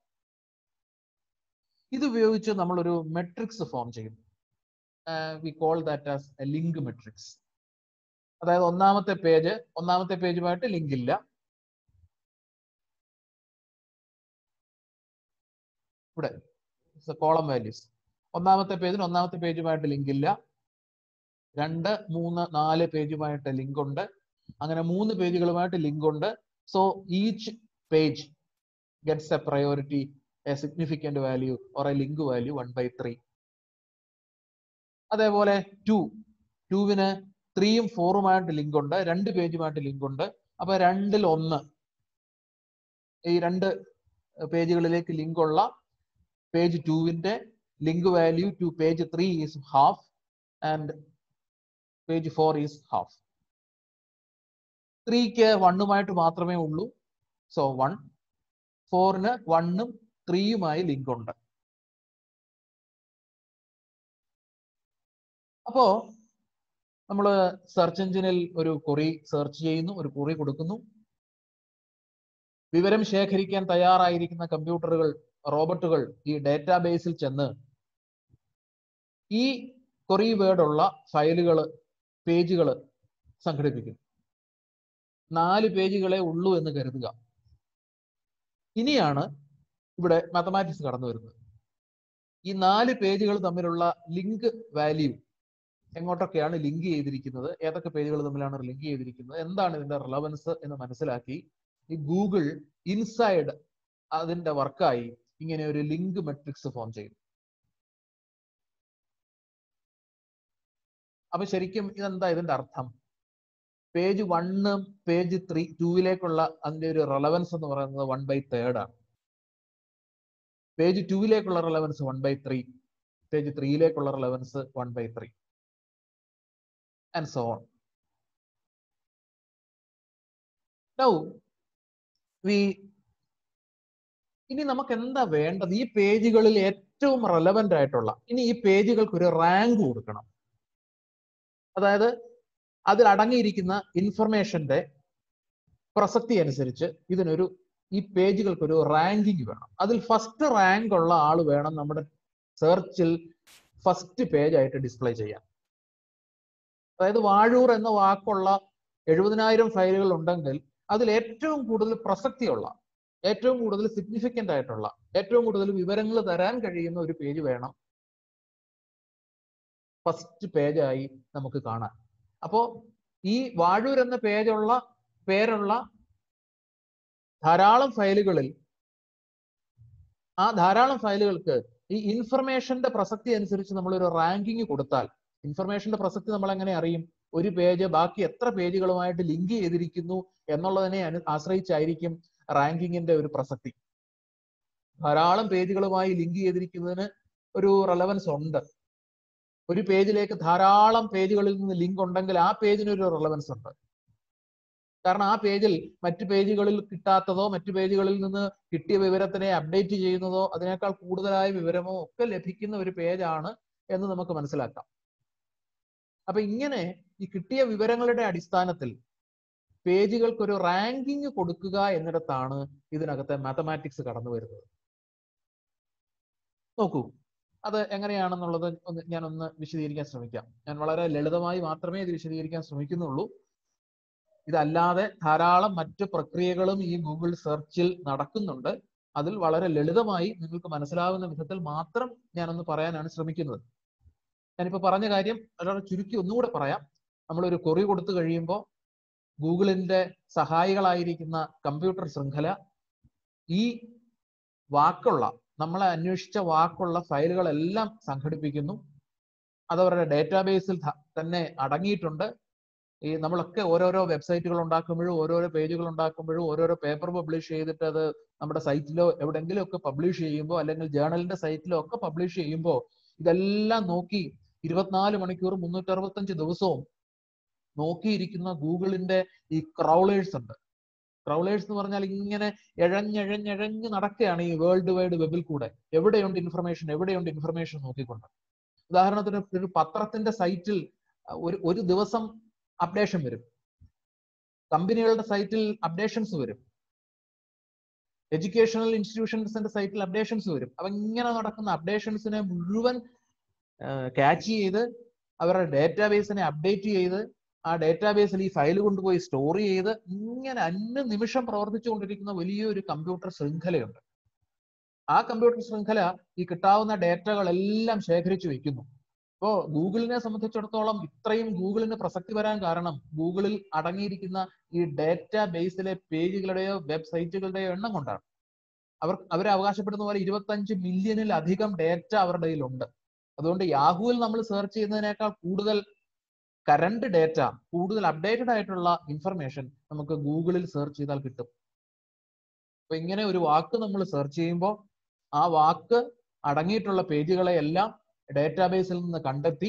ഇത് ഉപയോഗിച്ച് നമ്മളൊരു മെട്രിക്സ് ഫോം ചെയ്യുന്നു we call that as a link matrix അതായത് ഒന്നാമത്തെ പേജ് ഒന്നാമത്തെ പേജുമായിട്ട് ലിങ്ക് ഇല്ല ഇവിടെ കോളം വാല്യൂസ് ഒന്നാമത്തെ പേജിന് ഒന്നാമത്തെ പേജുമായിട്ട് ലിങ്ക് ഇല്ല രണ്ട് മൂന്ന് നാല് പേജുമായിട്ട് ലിങ്ക് ഉണ്ട് അങ്ങനെ മൂന്ന് പേജുകളുമായിട്ട് ലിങ്ക് ഉണ്ട് so each page gets a priority a significant value or a link value one by three അതേപോലെ ടു ടുവിന് ത്രീയും ഫോറുമായിട്ട് ലിങ്ക് ഉണ്ട് രണ്ട് പേജുമായിട്ട് ലിങ്ക് ഉണ്ട് അപ്പൊ രണ്ടിൽ ഒന്ന് ഈ രണ്ട് പേജുകളിലേക്ക് ലിങ്ക് ഉള്ള പേജ് ടുവിന്റെ link value to page 3 is half and page 4 is half. ത്രീക്ക് വണ്ണുമായിട്ട് മാത്രമേ ഉള്ളൂ സോ വൺ ഫോറിന് വണ്ണും ത്രീയുമായി ലിങ്ക് ഉണ്ട് അപ്പോ നമ്മൾ സെർച്ച് എഞ്ചിനിൽ ഒരു കുറി സെർച്ച് ചെയ്യുന്നു ഒരു കുറി കൊടുക്കുന്നു വിവരം ശേഖരിക്കാൻ തയ്യാറായിരിക്കുന്ന കമ്പ്യൂട്ടറുകൾ റോബോട്ടുകൾ ഈ ഡേറ്റാബേസിൽ ചെന്ന് ഈ കൊറി വേർഡുള്ള ഫയലുകൾ പേജുകൾ സംഘടിപ്പിക്കും നാല് പേജുകളെ ഉള്ളൂ എന്ന് കരുതുക ഇനിയാണ് ഇവിടെ മാത്തമാറ്റിക്സ് കടന്നു വരുന്നത് ഈ നാല് പേജുകൾ തമ്മിലുള്ള ലിങ്ക് വാല്യൂ എങ്ങോട്ടൊക്കെയാണ് ലിങ്ക് ചെയ്തിരിക്കുന്നത് ഏതൊക്കെ പേജുകൾ തമ്മിലാണ് ലിങ്ക് ചെയ്തിരിക്കുന്നത് എന്താണ് ഇതിന്റെ റിലവൻസ് എന്ന് മനസ്സിലാക്കി ഈ ഗൂഗിൾ ഇൻസൈഡ് അതിന്റെ വർക്കായി ഇങ്ങനെ ഒരു ലിങ്ക് മെട്രിക്സ് ഫോം ചെയ്തു അപ്പൊ ശരിക്കും ഇതെന്താ ഇതിന്റെ അർത്ഥം പേജ് വണ്ണ് പേജ് ത്രീ ടൂവിലേക്കുള്ള അതിന്റെ ഒരു റെലവൻസ് എന്ന് പറയുന്നത് വൺ ബൈ തേർഡ് ആണ് പേജ് ടൂവിലേക്കുള്ള relevance one by three page ത്രീയിലേക്കുള്ള relevance one by three and so on now we ഇനി നമുക്ക് എന്താ വേണ്ടത് ഈ പേജുകളിൽ ഏറ്റവും റെലവെന്റ് ആയിട്ടുള്ള ഇനി ഈ പേജുകൾക്ക് ഒരു റാങ്ക് കൊടുക്കണം അതായത് അതിൽ അടങ്ങിയിരിക്കുന്ന ഇൻഫർമേഷന്റെ പ്രസക്തി അനുസരിച്ച് ഇതിനൊരു ഈ പേജുകൾക്ക് ഒരു റാങ്കിങ് വേണം അതിൽ ഫസ്റ്റ് റാങ്ക് ഉള്ള ആൾ വേണം നമ്മുടെ സെർച്ചിൽ ഫസ്റ്റ് പേജ് ആയിട്ട് ഡിസ്പ്ലേ ചെയ്യാൻ അതായത് വാഴൂർ എന്ന വാക്കുള്ള എഴുപതിനായിരം ഫയലുകൾ ഉണ്ടെങ്കിൽ അതിൽ ഏറ്റവും കൂടുതൽ പ്രസക്തിയുള്ള ഏറ്റവും കൂടുതൽ സിഗ്നിഫിക്കന്റ് ആയിട്ടുള്ള ഏറ്റവും കൂടുതൽ വിവരങ്ങൾ തരാൻ കഴിയുന്ന ഒരു പേജ് വേണം ഫസ്റ്റ് പേജായി നമുക്ക് കാണാൻ അപ്പോ ഈ വാഴൂർ എന്ന പേജുള്ള പേരുള്ള ധാരാളം ഫയലുകളിൽ ആ ധാരാളം ഫയലുകൾക്ക് ഈ ഇൻഫർമേഷന്റെ പ്രസക്തി അനുസരിച്ച് നമ്മൾ ഒരു റാങ്കിങ് കൊടുത്താൽ ഇൻഫർമേഷന്റെ പ്രസക്തി നമ്മൾ എങ്ങനെ അറിയും ഒരു പേജ് ബാക്കി എത്ര പേജുകളുമായിട്ട് ലിങ്ക് ചെയ്തിരിക്കുന്നു എന്നുള്ളതിനെ അനു ആശ്രയിച്ചായിരിക്കും റാങ്കിങ്ങിന്റെ ഒരു പ്രസക്തി ധാരാളം പേജുകളുമായി ലിങ്ക് ചെയ്തിരിക്കുന്നതിന് ഒരു റെലവൻസ് ഉണ്ട് ഒരു പേജിലേക്ക് ധാരാളം പേജുകളിൽ നിന്ന് ലിങ്ക് ഉണ്ടെങ്കിൽ ആ പേജിന് ഒരു റെലവൻസ് ഉണ്ട് കാരണം ആ പേജിൽ മറ്റു പേജുകളിൽ കിട്ടാത്തതോ മറ്റു പേജുകളിൽ നിന്ന് കിട്ടിയ വിവരത്തിനെ അപ്ഡേറ്റ് ചെയ്യുന്നതോ അതിനേക്കാൾ കൂടുതലായ വിവരമോ ഒക്കെ ലഭിക്കുന്ന ഒരു പേജാണ് എന്ന് നമുക്ക് മനസ്സിലാക്കാം അപ്പൊ ഇങ്ങനെ ഈ കിട്ടിയ വിവരങ്ങളുടെ അടിസ്ഥാനത്തിൽ പേജുകൾക്ക് ഒരു റാങ്കിങ് കൊടുക്കുക എന്നിടത്താണ് ഇതിനകത്തെ മാത്തമാറ്റിക്സ് കടന്നു വരുന്നത് നോക്കൂ അത് എങ്ങനെയാണെന്നുള്ളത് ഒന്ന് ഞാനൊന്ന് വിശദീകരിക്കാൻ ശ്രമിക്കാം ഞാൻ വളരെ ലളിതമായി മാത്രമേ ഇത് വിശദീകരിക്കാൻ ശ്രമിക്കുന്നുള്ളൂ ഇതല്ലാതെ ധാരാളം മറ്റ് പ്രക്രിയകളും ഈ ഗൂഗിൾ സെർച്ചിൽ നടക്കുന്നുണ്ട് അതിൽ വളരെ ലളിതമായി നിങ്ങൾക്ക് മനസ്സിലാവുന്ന വിധത്തിൽ മാത്രം ഞാനൊന്ന് പറയാനാണ് ശ്രമിക്കുന്നത് ഞാനിപ്പോ പറഞ്ഞ കാര്യം വളരെ ചുരുക്കി ഒന്നുകൂടെ പറയാം നമ്മളൊരു കൊറി കൊടുത്തു കഴിയുമ്പോൾ ഗൂഗിളിന്റെ സഹായികളായിരിക്കുന്ന കമ്പ്യൂട്ടർ ശൃംഖല ഈ വാക്കുള്ള നമ്മളെ അന്വേഷിച്ച വാക്കുള്ള ഫയലുകളെല്ലാം സംഘടിപ്പിക്കുന്നു അത് അവരുടെ ഡേറ്റാബേസിൽ തന്നെ അടങ്ങിയിട്ടുണ്ട് ഈ നമ്മളൊക്കെ ഓരോരോ വെബ്സൈറ്റുകൾ ഉണ്ടാക്കുമ്പോഴും ഓരോരോ പേജുകൾ ഉണ്ടാക്കുമ്പോഴും ഓരോരോ പേപ്പർ പബ്ലിഷ് ചെയ്തിട്ട് അത് നമ്മുടെ സൈറ്റിലോ എവിടെയെങ്കിലും ഒക്കെ പബ്ലിഷ് ചെയ്യുമ്പോൾ അല്ലെങ്കിൽ ജേണലിന്റെ സൈറ്റിലോ ഒക്കെ പബ്ലിഷ് ചെയ്യുമ്പോൾ ഇതെല്ലാം നോക്കി ഇരുപത്തിനാല് മണിക്കൂർ മുന്നൂറ്റി അറുപത്തഞ്ച് ദിവസവും നോക്കിയിരിക്കുന്ന ഗൂഗിളിന്റെ ഈ ക്രൗളേഴ്സ് ഉണ്ട് ക്രൗളേഴ്സ് എന്ന് പറഞ്ഞാൽ ഇങ്ങനെ എഴഞ്ഞെഴഞ്ഞെഴഞ്ഞ് നടക്കുകയാണ് ഈ വേൾഡ് വൈഡ് വെബിൽ കൂടെ എവിടെയുണ്ട് ഇൻഫർമേഷൻ എവിടെയുണ്ട് ഇൻഫർമേഷൻ നോക്കിക്കൊണ്ട് ഉദാഹരണത്തിന് ഒരു പത്രത്തിന്റെ സൈറ്റിൽ ഒരു ഒരു ദിവസം അപ്ഡേഷൻ വരും കമ്പനികളുടെ സൈറ്റിൽ അപ്ഡേഷൻസ് വരും എഡ്യൂക്കേഷണൽ ഇൻസ്റ്റിറ്റ്യൂഷൻസിന്റെ സൈറ്റിൽ അപ്ഡേഷൻസ് വരും അപ്പൊ ഇങ്ങനെ നടക്കുന്ന അപ്ഡേഷൻസിനെ മുഴുവൻ ക്യാച്ച് ചെയ്ത് അവരുടെ ഡേറ്റാബേസിനെ അപ്ഡേറ്റ് ചെയ്ത് ആ ഡേറ്റാബേസിൽ ഈ ഫയൽ കൊണ്ടുപോയി സ്റ്റോർ ചെയ്ത് ഇങ്ങനെ അന്യ നിമിഷം പ്രവർത്തിച്ചുകൊണ്ടിരിക്കുന്ന വലിയൊരു കമ്പ്യൂട്ടർ ശൃംഖലയുണ്ട് ആ കമ്പ്യൂട്ടർ ശൃംഖല ഈ കിട്ടാവുന്ന ഡേറ്റകളെല്ലാം ശേഖരിച്ചു വെക്കുന്നു ഇപ്പോ ഗൂഗിളിനെ സംബന്ധിച്ചിടത്തോളം ഇത്രയും ഗൂഗിളിന് പ്രസക്തി വരാൻ കാരണം ഗൂഗിളിൽ അടങ്ങിയിരിക്കുന്ന ഈ ഡേറ്റാ ബേസിലെ പേജുകളുടെയോ വെബ്സൈറ്റുകളുടെയോ എണ്ണം കൊണ്ടാണ് അവർ അവർ അവകാശപ്പെടുന്ന പോലെ ഇരുപത്തഞ്ച് മില്യണിലധികം ഡേറ്റ അവരുടെ കയ്യിലുണ്ട് അതുകൊണ്ട് യാഹുവിൽ നമ്മൾ സെർച്ച് ചെയ്യുന്നതിനേക്കാൾ കൂടുതൽ കറണ്ട് ഡേറ്റ കൂടുതൽ അപ്ഡേറ്റഡ് ആയിട്ടുള്ള ഇൻഫർമേഷൻ നമുക്ക് ഗൂഗിളിൽ സെർച്ച് ചെയ്താൽ കിട്ടും അപ്പൊ ഇങ്ങനെ ഒരു വാക്ക് നമ്മൾ സെർച്ച് ചെയ്യുമ്പോൾ ആ വാക്ക് അടങ്ങിയിട്ടുള്ള പേജുകളെ എല്ലാം ഡേറ്റാബേസിൽ നിന്ന് കണ്ടെത്തി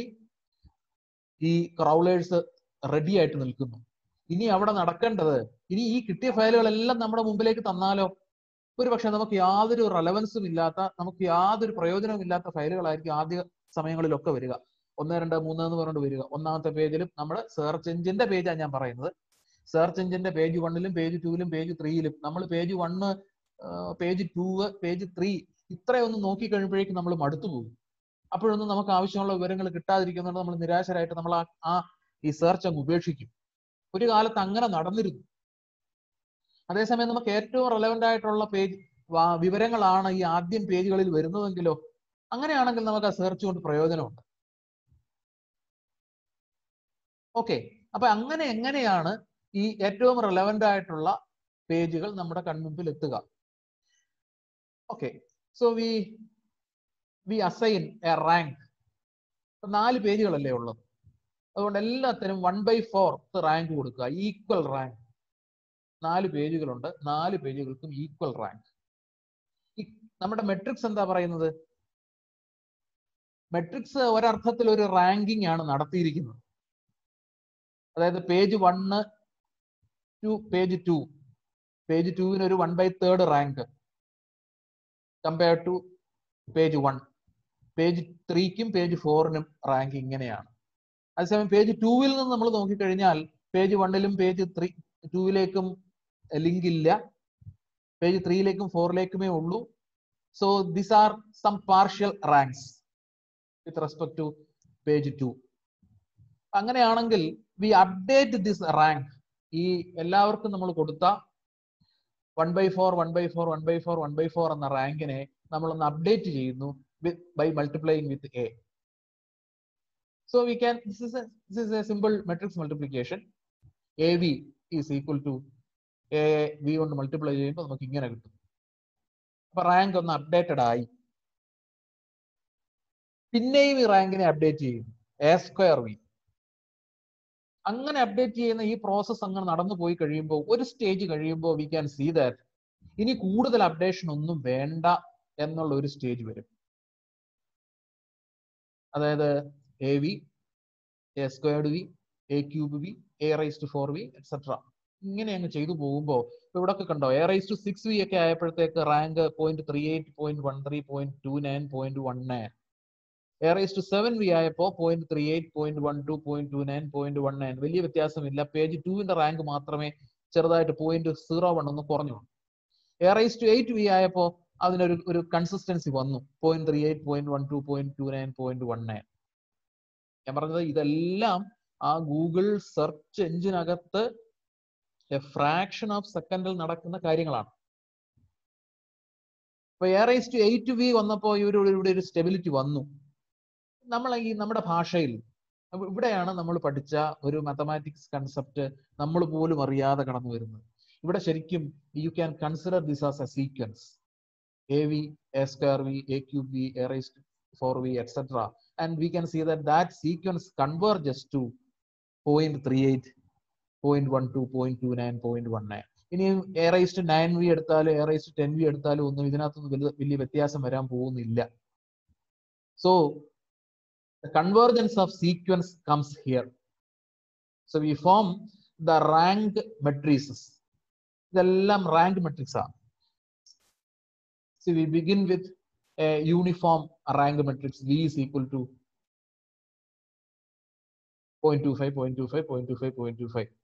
ഈ ക്രൗളേഴ്സ് റെഡി ആയിട്ട് നിൽക്കുന്നു ഇനി അവിടെ നടക്കേണ്ടത് ഇനി ഈ കിട്ടിയ ഫയലുകളെല്ലാം നമ്മുടെ മുമ്പിലേക്ക് തന്നാലോ ഒരു പക്ഷെ നമുക്ക് യാതൊരു റെലവൻസും ഇല്ലാത്ത നമുക്ക് യാതൊരു പ്രയോജനവും ഇല്ലാത്ത ഫയലുകളായിരിക്കും ആദ്യ സമയങ്ങളിലൊക്കെ വരിക ഒന്ന് രണ്ട് മൂന്ന് എന്ന് പറഞ്ഞിട്ട് വരിക ഒന്നാമത്തെ പേജിലും നമ്മൾ സെർച്ച് എഞ്ചിന്റെ പേജാണ് ഞാൻ പറയുന്നത് സെർച്ച് എഞ്ചിന്റെ പേജ് വണ്ണിലും പേജ് ടൂവിലും പേജ് ത്രീയിലും നമ്മൾ page one page two page three ഇത്രയൊന്നും നോക്കി കഴിയുമ്പോഴേക്കും നമ്മൾ മടുത്തു പോകും അപ്പോഴൊന്നും നമുക്ക് ആവശ്യമുള്ള വിവരങ്ങൾ കിട്ടാതിരിക്കുന്നുണ്ട് നമ്മൾ നിരാശരായിട്ട് നമ്മൾ ആ ഈ സെർച്ച് അങ്ങ് ഉപേക്ഷിക്കും ഒരു കാലത്ത് അങ്ങനെ നടന്നിരുന്നു അതേസമയം നമുക്ക് ഏറ്റവും റെലവെന്റ് ആയിട്ടുള്ള പേജ് വാ- വിവരങ്ങളാണ് ഈ ആദ്യം പേജുകളിൽ വരുന്നതെങ്കിലോ അങ്ങനെയാണെങ്കിൽ നമുക്ക് ആ സെർച്ച് കൊണ്ട് പ്രയോജനമുണ്ട് ഓക്കെ അപ്പൊ അങ്ങനെ എങ്ങനെയാണ് ഈ ഏറ്റവും റെലവെന്റ് ആയിട്ടുള്ള പേജുകൾ നമ്മുടെ കൺമുമ്പിൽ എത്തുക okay so we we assign a rank നാല് പേജുകളല്ലേ ഉള്ളത് അതുകൊണ്ട് എല്ലാത്തിനും വൺ ബൈ ഫോർത്ത് റാങ്ക് കൊടുക്കുക ഈക്വൽ റാങ്ക് നാല് പേജുകളുണ്ട് നാല് പേജുകൾക്കും ഈക്വൽ റാങ്ക് നമ്മുടെ മെട്രിക്സ് എന്താ പറയുന്നത് മെട്രിക്സ് ഒരർത്ഥത്തിൽ ഒരു റാങ്കിങ് ആണ് നടത്തിയിരിക്കുന്നത് അതായത് page one two page two page ടുവിന് ഒരു one by third rank compare to page one page ത്രീക്കും പേജ് ഫോറിനും റാങ്ക് ഇങ്ങനെയാണ് അതേസമയം പേജ് ടൂവിൽ നിന്ന് നമ്മൾ നോക്കിക്കഴിഞ്ഞാൽ പേജ് വണ്ണിലും പേജ് ത്രീ ടൂവിലേക്കും ലിങ്ക് ഇല്ല പേജ് ത്രീയിലേക്കും ഫോറിലേക്കുമേ ഉള്ളൂ so this are some partial ranks with respect to page two അങ്ങനെയാണെങ്കിൽ വി അപ്ഡേറ്റ് ദിസ് റാങ്ക് ഈ എല്ലാവർക്കും നമ്മൾ കൊടുത്ത one by four one by four one by four one by four എന്ന റാങ്കിനെ നമ്മളൊന്ന് അപ്ഡേറ്റ് ചെയ്യുന്നു with by multiplying with A so we can this is this is a simple matrix multiplication A V is equal to A V കൊണ്ട് multiply ചെയ്യുമ്പോൾ നമുക്ക് ഇങ്ങനെ കിട്ടും അപ്പൊ റാങ്ക് ഒന്ന് അപ്ഡേറ്റഡ് ആയി പിന്നെയും ഈ റാങ്കിനെ അപ്ഡേറ്റ് ചെയ്യും എ സ്ക്വയർ വി അങ്ങനെ അപ്ഡേറ്റ് ചെയ്യുന്ന ഈ പ്രോസസ്സ് അങ്ങനെ നടന്നു പോയി കഴിയുമ്പോൾ ഒരു സ്റ്റേജ് കഴിയുമ്പോൾ വി ക്യാൻ സീ ദാറ്റ് ഇനി കൂടുതൽ അപ്ഡേഷൻ ഒന്നും വേണ്ട എന്നുള്ള ഒരു സ്റ്റേജ് വരും അതായത് A V A squared V A cube V A raise to four V etcetera ഇങ്ങനെ അങ്ങ് ചെയ്തു പോകുമ്പോൾ ഇവിടെ ഒക്കെ കണ്ടോ A raise to six V ഒക്കെ ആയപ്പോഴത്തേക്ക് rank point three eight point one three point two nine point one nine A raise to seven V ആയപ്പോ point three eight point one two point two nine point one nine വലിയ വ്യത്യാസമില്ല page ടുവിന്റെ rank മാത്രമേ ചെറുതായിട്ട് point zero one ഒന്ന് കുറഞ്ഞു A raise to eight V ആയപ്പോ അതിനൊരു ഒരു കൺസിസ്റ്റൻസി വന്നു point three eight point one two point two nine point one nine ഞാൻ പറഞ്ഞത് ഇതെല്ലാം ആ ഗൂഗിൾ സെർച്ച് എഞ്ചിനകത്ത് എ ഫ്രാക്ഷൻ ഓഫ് സെക്കൻഡിൽ നടക്കുന്ന കാര്യങ്ങളാണ് ഇപ്പൊ A raise to eight V വന്നപ്പോ ഇവര് ഇവിടെ ഒരു സ്റ്റെബിലിറ്റി വന്നു നമ്മൾ ഈ നമ്മുടെ ഭാഷയിൽ അപ്പൊ ഇവിടെയാണ് നമ്മൾ പഠിച്ച ഒരു മാത്തമാറ്റിക്സ് കൺസെപ്റ്റ് നമ്മൾ പോലും അറിയാതെ കടന്നു വരുന്നത് ഇവിടെ ശരിക്കും you can consider this as a sequence A V A square V A cube V A raise four V etcetera and we can see that that sequence converges to point three eight point one two point two nine point one nine ഇനി A raise to nine V എടുത്താലും A raise to ten V എടുത്താലും ഒന്നും ഇതിനകത്തൊന്നും വലിയ വലിയ വ്യത്യാസം വരാൻ പോകുന്നില്ല so the convergence of sequence comes here. So we form the rank matrices. ഇതെല്ലാം റാങ്ക് മെട്രിക്സ് ആണ് see we begin with a uniform rank matrix V is equal to point two five point two five point two five point two five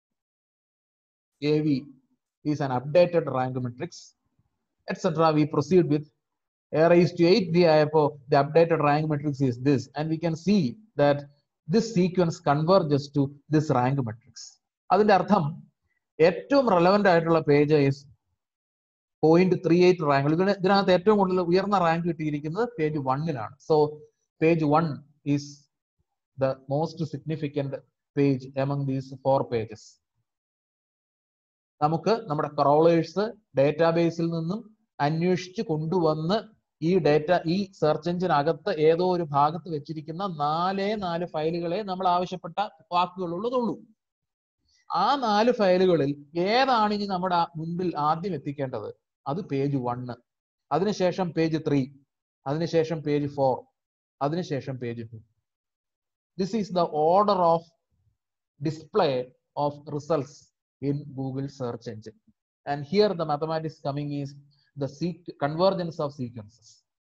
A V is an updated rank matrix etcetera we proceed with a raised to 8 vi for the updated rank matrix is this and we can see that this sequence converges to this rank matrix അതിന്റെ അർത്ഥം ഏറ്റവും relevant ആയിട്ടുള്ള page is point three eight rank ഇതിന് ഇതിനകത്ത് ഏറ്റവും കൂടുതൽ ഉയർന്ന rank കിട്ടിയിരിക്കുന്നത് പേജ് വണ്ണിലാണ് so page one is the most significant page among these four pages നമുക്ക് നമ്മുടെ ക്രോളേഴ്സ് ഡേറ്റാബേസിൽ നിന്നും അന്വേഷിച്ച് കൊണ്ടുവന്ന് ഈ ഡേറ്റ ഈ സെർച്ച് എഞ്ചിനകത്ത് ഏതോ ഒരു ഭാഗത്ത് വെച്ചിരിക്കുന്ന നാലേ നാല് ഫയലുകളെ നമ്മൾ ആവശ്യപ്പെട്ട വാക്കുകളുള്ളതുള്ളൂ ആ നാല് ഫയലുകളിൽ ഏതാണ് ഇനി നമ്മുടെ മുൻപിൽ ആദ്യം എത്തിക്കേണ്ടത് അത് പേജ് വണ്ണ് അതിനുശേഷം പേജ് ത്രീ അതിനുശേഷം പേജ് ഫോർ അതിനുശേഷം page two this is the order of display of results in Google search engine and here the mathematics coming is the convergence of sequences.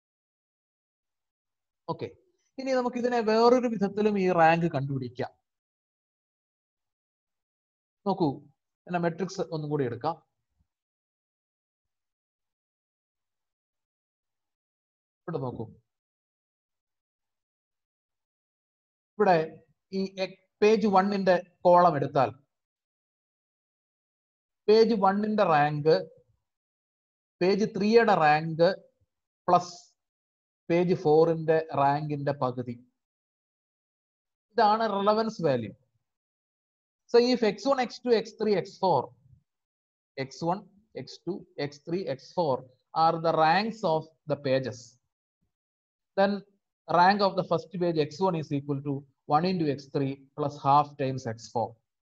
Okay ഇനി നമുക്ക് ഇതിനെ വേറൊരു വിധത്തിലും ഈ rank കണ്ടുപിടിക്കാം നോക്കൂ എന്നെ മെട്രിക്സ് ഒന്നും കൂടി എടുക്കാം ഇവിടെ നോക്കൂ ഇവിടെ ഈ പേജ് വണ്ണിന്റെ കോളം എടുത്താൽ പേജ് വണ്ണിന്റെ റാങ്ക് പേജ് ത്രീയുടെ റാങ്ക് പ്ലസ് പേജ് ഫോറിന്റെ റാങ്കിന്റെ പകുതി ഇതാണ് relevance value so if X one X two X three X four X one X two X three X four are the ranks of the pages then rank of the first page x1 is equal to 1 into x3 plus half times x4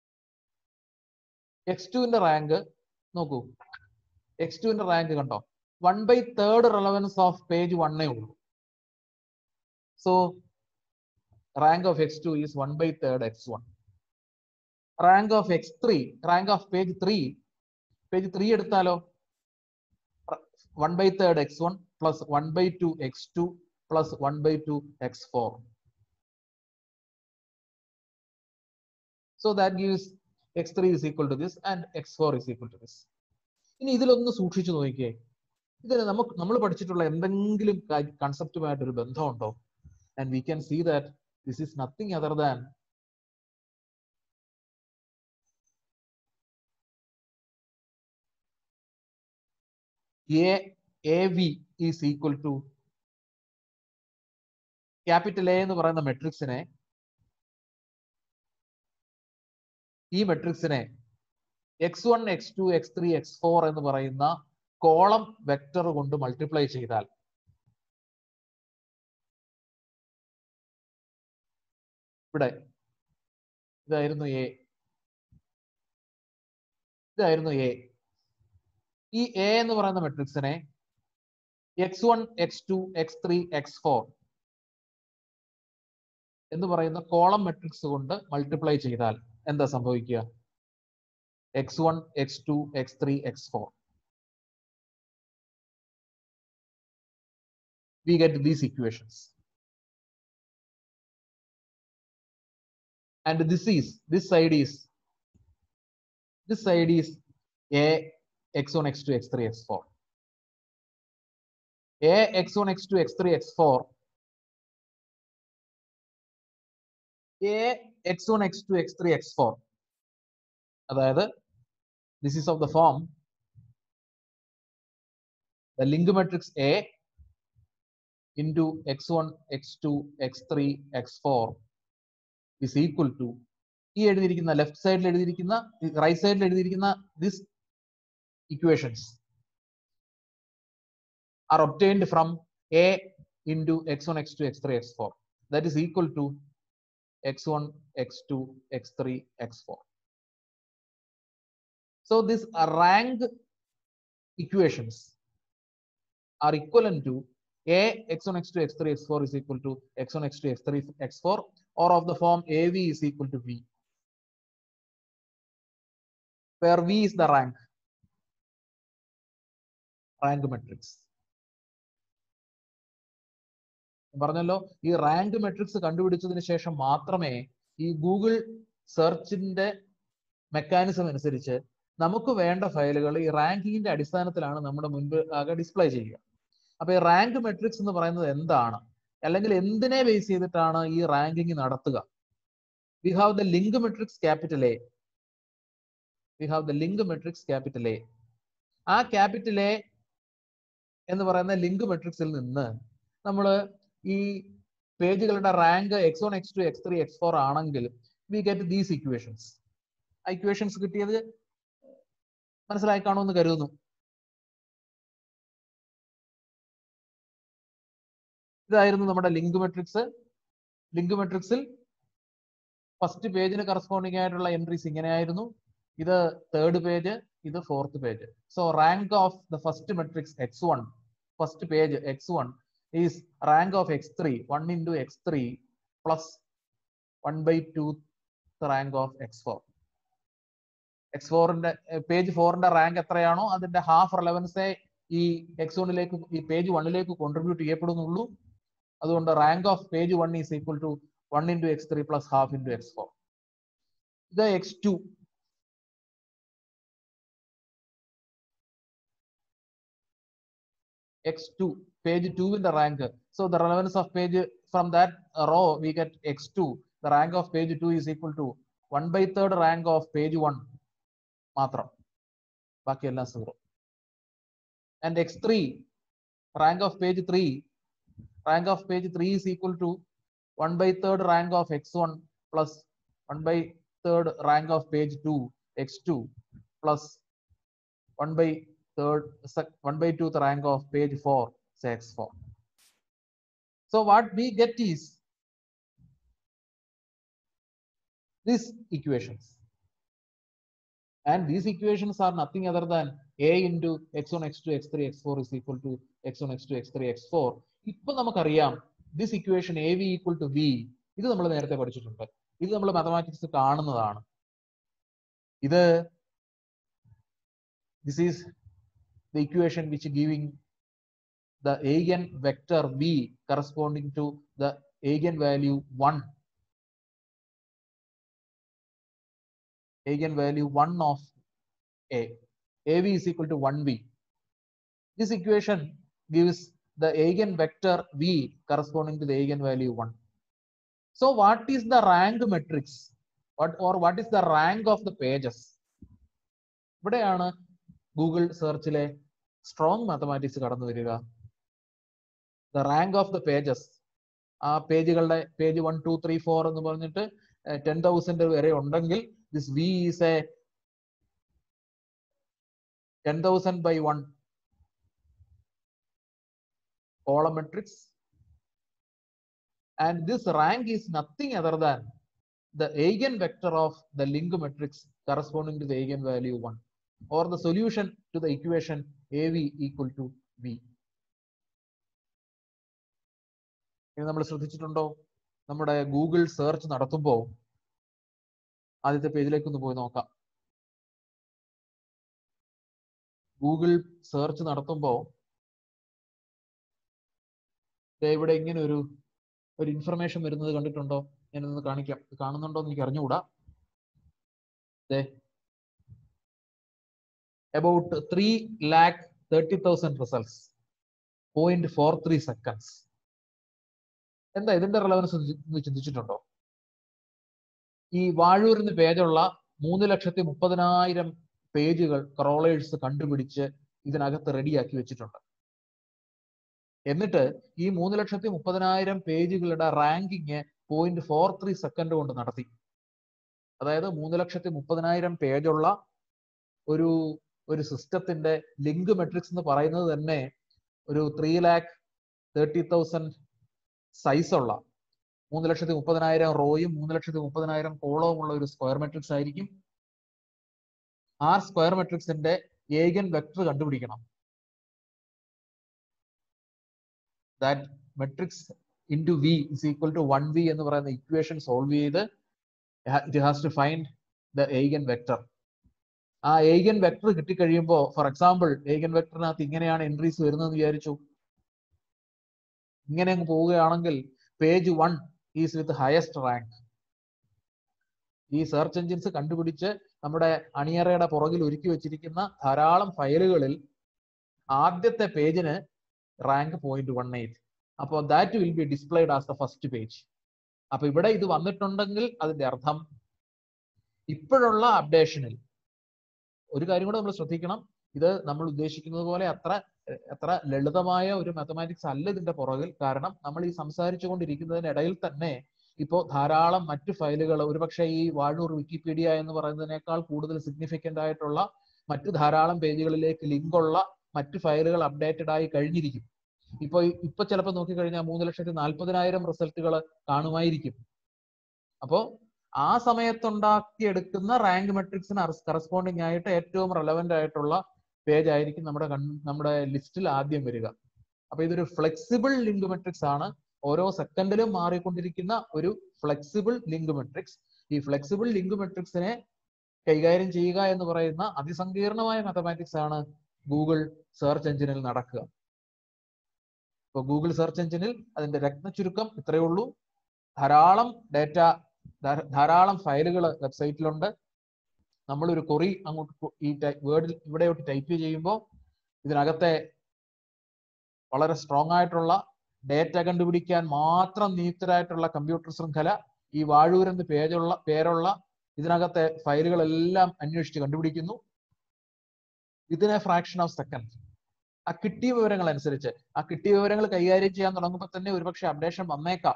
x2 ന്റെ rank നോക്കൂ x2 ന്റെ rank കണ്ടോ one by third relevance of page വണ്ണേ ഉള്ളൂ so rank of X two is one by third X one rank of X three rank of page three page three എടുത്താലോ one by third X one plus one by two X two plus 1 by 2 x4. So that gives x3 is equal to this and x4 is equal to this. ഇനി ഇതിലൊന്ന് സൂക്ഷിച്ചു നോക്കിയേ ഇതിന് നമുക്ക് നമ്മൾ പഠിച്ചിട്ടുള്ള എന്തെങ്കിലും കൺസെപ്റ്റുമായിട്ട് ഒരു ബന്ധമുണ്ടോ and we can see that this is nothing other than A A V is equal to capital A എന്ന് പറയുന്ന മെട്രിക്സിനെ ഈ മെട്രിക്സിനെ X one X two X three X four എന്ന് പറയുന്ന കോളം വെക്ടർ കൊണ്ട് മൾട്ടിപ്ലൈ ചെയ്താൽ ഇവിടെ ഇതായിരുന്നു എ ഇതായിരുന്നു എ ഈ എ എന്ന് പറയുന്ന മെട്രിക്സിനെ X one X two X three X four എന്ന് പറയുന്ന കോളം മെട്രിക്സ് കൊണ്ട് മൾട്ടിപ്ലൈ ചെയ്താൽ എന്താ സംഭവിക്കുക x one X two X three X four we get these equations and this is this side is this side is A x one X two X three X four A x one X two X three X four A x one X two X three X four അതായത് this is of the form the link matrix A into x one X two X three X four is equal to ഈ എഴുതിയിരിക്കുന്ന left സൈഡിൽ എഴുതിയിരിക്കുന്ന right സൈഡിൽ എഴുതിയിരിക്കുന്ന this equations are obtained from A into x1, x2, x3, x4. That is equal to x1, x2, x3, x4. So these rank equations are equivalent to A x1, x2, x3, x4 is equal to x1, x2, x3, x4 or of the form AV is equal to V. Where V is the rank, rank matrix. പറഞ്ഞല്ലോ ഈ rank matrix കണ്ടുപിടിച്ചതിന് ശേഷം മാത്രമേ ഈ Google സെർച്ചിന്റെ mechanism അനുസരിച്ച് നമുക്ക് വേണ്ട ഫയലുകൾ ഈ റാങ്കിങ്ങിന്റെ അടിസ്ഥാനത്തിലാണ് നമ്മുടെ മുൻപ് ആകെ ഡിസ്പ്ലേ ചെയ്യുക അപ്പൊ ഈ റാങ്ക് മെട്രിക്സ് എന്ന് പറയുന്നത് എന്താണ് അല്ലെങ്കിൽ എന്തിനെ ബേസ് ചെയ്തിട്ടാണ് ഈ റാങ്കിങ് നടത്തുക we have the link matrix capital A we have the link matrix capital A ആ ക്യാപിറ്റൽ എ എന്ന് പറയുന്ന ലിങ്ക് മെട്രിക്സിൽ നിന്ന് നമ്മൾ ഈ പേജുകളുടെ rank x one X two X three X four ആണെങ്കിൽ വി ഗെറ്റ് ദീസ് ഇക്വേഷൻസ് ആ ഇക്വേഷൻസ് കിട്ടിയത് മനസ്സിലായി കാണുമെന്ന് കരുതുന്നു ഇതായിരുന്നു നമ്മുടെ ലിങ്ക് മെട്രിക്സ് ലിങ്ക് മെട്രിക്സിൽ ഫസ്റ്റ് പേജിന് കറസ്പോണ്ടിങ് ആയിട്ടുള്ള എൻട്രീസ് ഇങ്ങനെയായിരുന്നു ഇത് തേർഡ് പേജ് ഇത് fourth page so rank of the first matrix x one first page x one is rank of x3 1 into x3 plus 1 by 2 rank of x4 x4 ന്റെ page ഫോറിന്റെ rank എത്രയാണോ അതിന്റെ half റെലവൻസേ ഈ X വണ്ണിലേക്ക് ഈ page വണ്ണിലേക്ക് contribute ചെയ്യപ്പെടുന്നുള്ളൂ അതുകൊണ്ട് rank of page one is equal to one into x three plus half into x four ഇത് x two x2 page 2 in the rank so the relevance of page from that row we get x2 the rank of page 2 is equal to 1 by third rank of page 1 മാത്രം ബാക്കിയെല്ലാം zero and x3 rank of page 3 rank of page 3 is equal to 1 by third rank of x1 plus 1 by third rank of page 2 x2 plus 1 by third sec- 1 by 2th rank of page 4 say x4 so what we get is these equations and these equations are nothing other than a into x1 x2 x3 x4 is equal to x1 x2 x3 x4 ഇപ്പൊ നമുക്കറിയാം this equation A v equal to b ഇത് നമ്മൾ നേരത്തെ പഠിച്ചിട്ടുണ്ട് ഇത് നമ്മൾ mathematics കാണുന്നതാണ് ഇത് this is the equation which giving the eigen vector v corresponding to the eigen value 1 eigen value 1 of a av is equal to 1v this equation gives the eigen vector v corresponding to the eigen value 1 so what is the rank matrix what or what is the rank of the pages ഇവിടെയാണ് Google സെർച്ചിലെ strong mathematics കടന്നു വരിക the rank of the pages ആ പേജുകളുടെ page one two three four എന്ന് പറഞ്ഞിട്ട് ten thousand വരെ ഉണ്ടെങ്കിൽ this v is a ten thousand by one column matrix and this rank is nothing other than the eigenvector of the link matrix corresponding to the eigenvalue 1 or the solution to the equation AV equal to V. ഇത് നമ്മൾ ശ്രദ്ധിച്ചിട്ടുണ്ടോ നമ്മുടെ Google search നടത്തുമ്പോൾ ആദ്യത്തെ പേജിലേക്ക് ഒന്ന് പോയി നോക്കാം ഗൂഗിൾ സെർച്ച് നടത്തുമ്പോൾ ഇവിടെ ഇങ്ങനെ ഒരു ഒരു ഇൻഫർമേഷൻ വരുന്നത് കണ്ടിട്ടുണ്ടോ ഞാനൊന്ന് കാണിക്കാം ഇത് കാണുന്നുണ്ടോ എന്ന് എനിക്ക് അറിഞ്ഞുകൂടാ about 3 lakh 30,000 results. 0.43 seconds. എന്താ ഇതിന്റെ റെലവൻസ് ചിന്തിച്ചിട്ടുണ്ടോ ഈ വാഴൂരിന് പേജുള്ള മൂന്ന് ലക്ഷത്തി മുപ്പതിനായിരം പേജുകൾ ക്രോളേഴ്സ് കണ്ടുപിടിച്ച് ഇതിനകത്ത് റെഡിയാക്കി വെച്ചിട്ടുണ്ട് എന്നിട്ട് ഈ മൂന്ന് ലക്ഷത്തി മുപ്പതിനായിരം പേജുകളുടെ ranking point four three second കൊണ്ട് നടത്തി അതായത് മൂന്ന് ലക്ഷത്തി മുപ്പതിനായിരം പേജുള്ള ഒരു ഒരു സിസ്റ്റത്തിന്റെ ലിങ്ക് മെട്രിക്സ് എന്ന് പറയുന്നത് തന്നെ ഒരു three lakh thirty thousand size ഉള്ള മൂന്ന് ലക്ഷത്തി മുപ്പതിനായിരം റോയും മൂന്ന് ലക്ഷത്തി മുപ്പതിനായിരം കോളവും ഉള്ള ഒരു സ്ക്വയർ മെട്രിക്സ് ആയിരിക്കും ആ സ്ക്വയർ മെട്രിക്സിന്റെ ഏകൻ വെക്ടർ കണ്ടുപിടിക്കണം that matrix into v is equal to one v എന്ന് പറയുന്ന ഇക്വേഷൻ സോൾവ് ചെയ്ത് it has to find the eigen vector ആ ഏഗൻ വെക്ടർ കിട്ടിക്കഴിയുമ്പോൾ ഫോർ എക്സാമ്പിൾ ഏഗൻ വെക്ടറിനകത്ത് ഇങ്ങനെയാണ് എൻട്രീസ് വരുന്നതെന്ന് വിചാരിച്ചു ഇങ്ങനെ അങ്ങ് പോവുകയാണെങ്കിൽ page one is with highest rank ഈ സെർച്ച് എഞ്ചിൻസ് കണ്ടുപിടിച്ച് നമ്മുടെ അണിയറയുടെ പുറകിൽ ഒരുക്കി വെച്ചിരിക്കുന്ന ധാരാളം ഫയലുകളിൽ ആദ്യത്തെ പേജിന് റാങ്ക് പോയിന്റ് വൺ എയ്റ്റ് അപ്പോൾ that will B displayed as the first page അപ്പൊ ഇവിടെ ഇത് വന്നിട്ടുണ്ടെങ്കിൽ അതിന്റെ അർത്ഥം ഇപ്പോഴുള്ള അപ്ഡേഷനിൽ ഒരു കാര്യം കൂടെ നമ്മൾ ശ്രദ്ധിക്കണം ഇത് നമ്മൾ ഉദ്ദേശിക്കുന്നത് പോലെ അത്ര അത്ര ലളിതമായ ഒരു മാത്തമാറ്റിക്സ് അല്ല ഇതിന്റെ പുറകിൽ കാരണം നമ്മൾ ഈ സംസാരിച്ചു കൊണ്ടിരിക്കുന്നതിനിടയിൽ തന്നെ ഇപ്പോൾ ധാരാളം മറ്റു ഫയലുകൾ ഒരുപക്ഷെ ഈ വാഴൂർ വിക്കിപീഡിയ എന്ന് പറയുന്നതിനേക്കാൾ കൂടുതൽ സിഗ്നിഫിക്കന്റ് ആയിട്ടുള്ള മറ്റു ധാരാളം പേജുകളിലേക്ക് ലിങ്ക് ഉള്ള മറ്റു ഫയലുകൾ അപ്ഡേറ്റഡ് ആയി കഴിഞ്ഞിരിക്കും ഇപ്പൊ ഇപ്പൊ ചിലപ്പോൾ നോക്കിക്കഴിഞ്ഞാൽ മൂന്ന് ലക്ഷത്തി നാൽപ്പതിനായിരം റിസൾട്ടുകൾ കാണുമായിരിക്കും അപ്പോ ആ സമയത്തുണ്ടാക്കിയെടുക്കുന്ന റാങ്ക് മെട്രിക്സിന് കറസ്പോണ്ടിങ് ആയിട്ട് ഏറ്റവും റെലവെന്റ് ആയിട്ടുള്ള പേജ് ആയിരിക്കും നമ്മുടെ നമ്മുടെ ലിസ്റ്റിൽ ആദ്യം വരിക അപ്പൊ ഇതൊരു ഫ്ലെക്സിബിൾ ലിങ്ക് മെട്രിക്സ് ആണ് ഓരോ സെക്കൻഡിലും മാറിക്കൊണ്ടിരിക്കുന്ന ഒരു ഫ്ലെക്സിബിൾ ലിങ്ക് മെട്രിക്സ് ഈ ഫ്ലെക്സിബിൾ ലിങ്ക് മെട്രിക്സിനെ കൈകാര്യം ചെയ്യുക എന്ന് പറയുന്ന അതിസങ്കീർണമായ മാത്തമാറ്റിക്സ് ആണ് ഗൂഗിൾ സെർച്ച് എഞ്ചിനിൽ നടക്കുക ഇപ്പൊ ഗൂഗിൾ സെർച്ച് എഞ്ചിനിൽ അതിന്റെ രത്ന ചുരുക്കം ഇത്രയേ ഉള്ളൂ ധാരാളം ഡേറ്റ ധാരാളം ഫയലുകൾ വെബ്സൈറ്റിലുണ്ട് നമ്മൾ ഒരു കൊറി അങ്ങോട്ട് ഈ വേർഡിൽ ഇവിടെയോട്ട് ടൈപ്പ് ചെയ്യുമ്പോൾ ഇതിനകത്തെ വളരെ സ്ട്രോങ് ആയിട്ടുള്ള ഡേറ്റ കണ്ടുപിടിക്കാൻ മാത്രം നിയുക്തരായിട്ടുള്ള കമ്പ്യൂട്ടർ ശൃംഖല ഈ വാഴൂരെന്ന് പേജുള്ള പേരുള്ള ഇതിനകത്തെ ഫയലുകളെല്ലാം അന്വേഷിച്ച് കണ്ടുപിടിക്കുന്നു within a fraction of second ആ കിട്ടിയ വിവരങ്ങൾ അനുസരിച്ച് ആ കിട്ടിയ വിവരങ്ങൾ കൈകാര്യം ചെയ്യാൻ തുടങ്ങുമ്പോൾ തന്നെ ഒരുപക്ഷെ അപ്ഡേഷൻ വന്നേക്കാം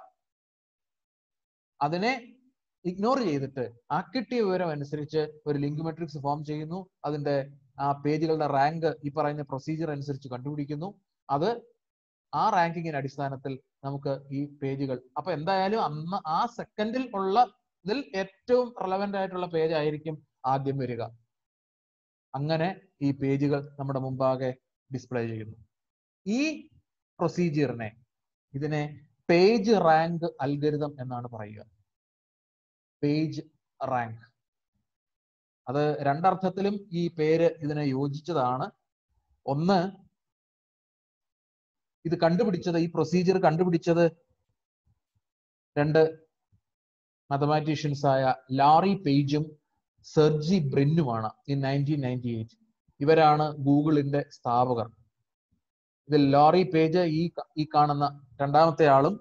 അതിനെ ഇഗ്നോർ ചെയ്തിട്ട് ആ കിട്ടിയ വിവരം അനുസരിച്ച് ഒരു ലിങ്ക് മെട്രിക്സ് ഫോം ചെയ്യുന്നു അതിന്റെ ആ പേജുകളുടെ റാങ്ക് ഈ പറയുന്ന പ്രൊസീജിയർ അനുസരിച്ച് കണ്ടുപിടിക്കുന്നു അത് ആ റാങ്കിങ്ങിന്റെ അടിസ്ഥാനത്തിൽ നമുക്ക് ഈ പേജുകൾ അപ്പൊ എന്തായാലും അന്ന് ആ സെക്കൻഡിൽ ഉള്ള ഇതിൽ ഏറ്റവും റെലവെന്റ് ആയിട്ടുള്ള പേജ് ആയിരിക്കും ആദ്യം വരിക അങ്ങനെ ഈ പേജുകൾ നമ്മുടെ മുമ്പാകെ ഡിസ്പ്ലേ ചെയ്യുന്നു ഈ പ്രൊസീജിയറിനെ ഇതിനെ പേജ് റാങ്ക് അൽഗരിതം എന്നാണ് പറയുക പേജ് റാങ്ക് അത് രണ്ടർത്ഥത്തിലും ഈ പേര് ഇതിനെ യോജിച്ചതാണ് ഒന്ന് ഇത് കണ്ടുപിടിച്ചത് ഈ പ്രൊസീജിയർ കണ്ടുപിടിച്ചത് രണ്ട് മാത്തമാറ്റീഷ്യൻസ് ആയ ലാറി പേജും സെർജി ബ്രിന്നുമാണ് ഇൻ നയൻറ്റീൻ നയൻറ്റി എയ്റ്റ് ഇവരാണ് ഗൂഗിളിന്റെ സ്ഥാപകർ ഇതിൽ ലോറി പേജ് ഈ ഈ കാണുന്ന രണ്ടാമത്തെ ആളും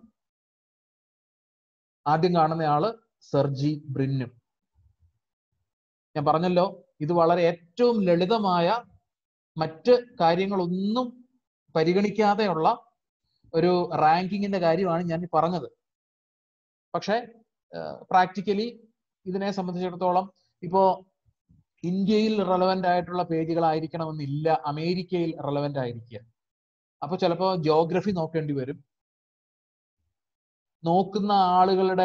ആദ്യം കാണുന്ന ആള് സെർജി ബ്രിന്നും ഞാൻ പറഞ്ഞല്ലോ ഇത് വളരെ ഏറ്റവും ലളിതമായ മറ്റ് കാര്യങ്ങളൊന്നും പരിഗണിക്കാതെയുള്ള ഒരു റാങ്കിങ്ങിന്റെ കാര്യമാണ് ഞാൻ ഈ പറഞ്ഞത് പക്ഷെ പ്രാക്ടിക്കലി ഇതിനെ സംബന്ധിച്ചിടത്തോളം ഇപ്പോ ഇന്ത്യയിൽ റെലവെന്റ് ആയിട്ടുള്ള പേജുകളായിരിക്കണമെന്നില്ല അമേരിക്കയിൽ റെലവെന്റ് ആയിരിക്കുക അപ്പൊ ചിലപ്പോ ജോഗ്രഫി നോക്കേണ്ടി വരും നോക്കുന്ന ആളുകളുടെ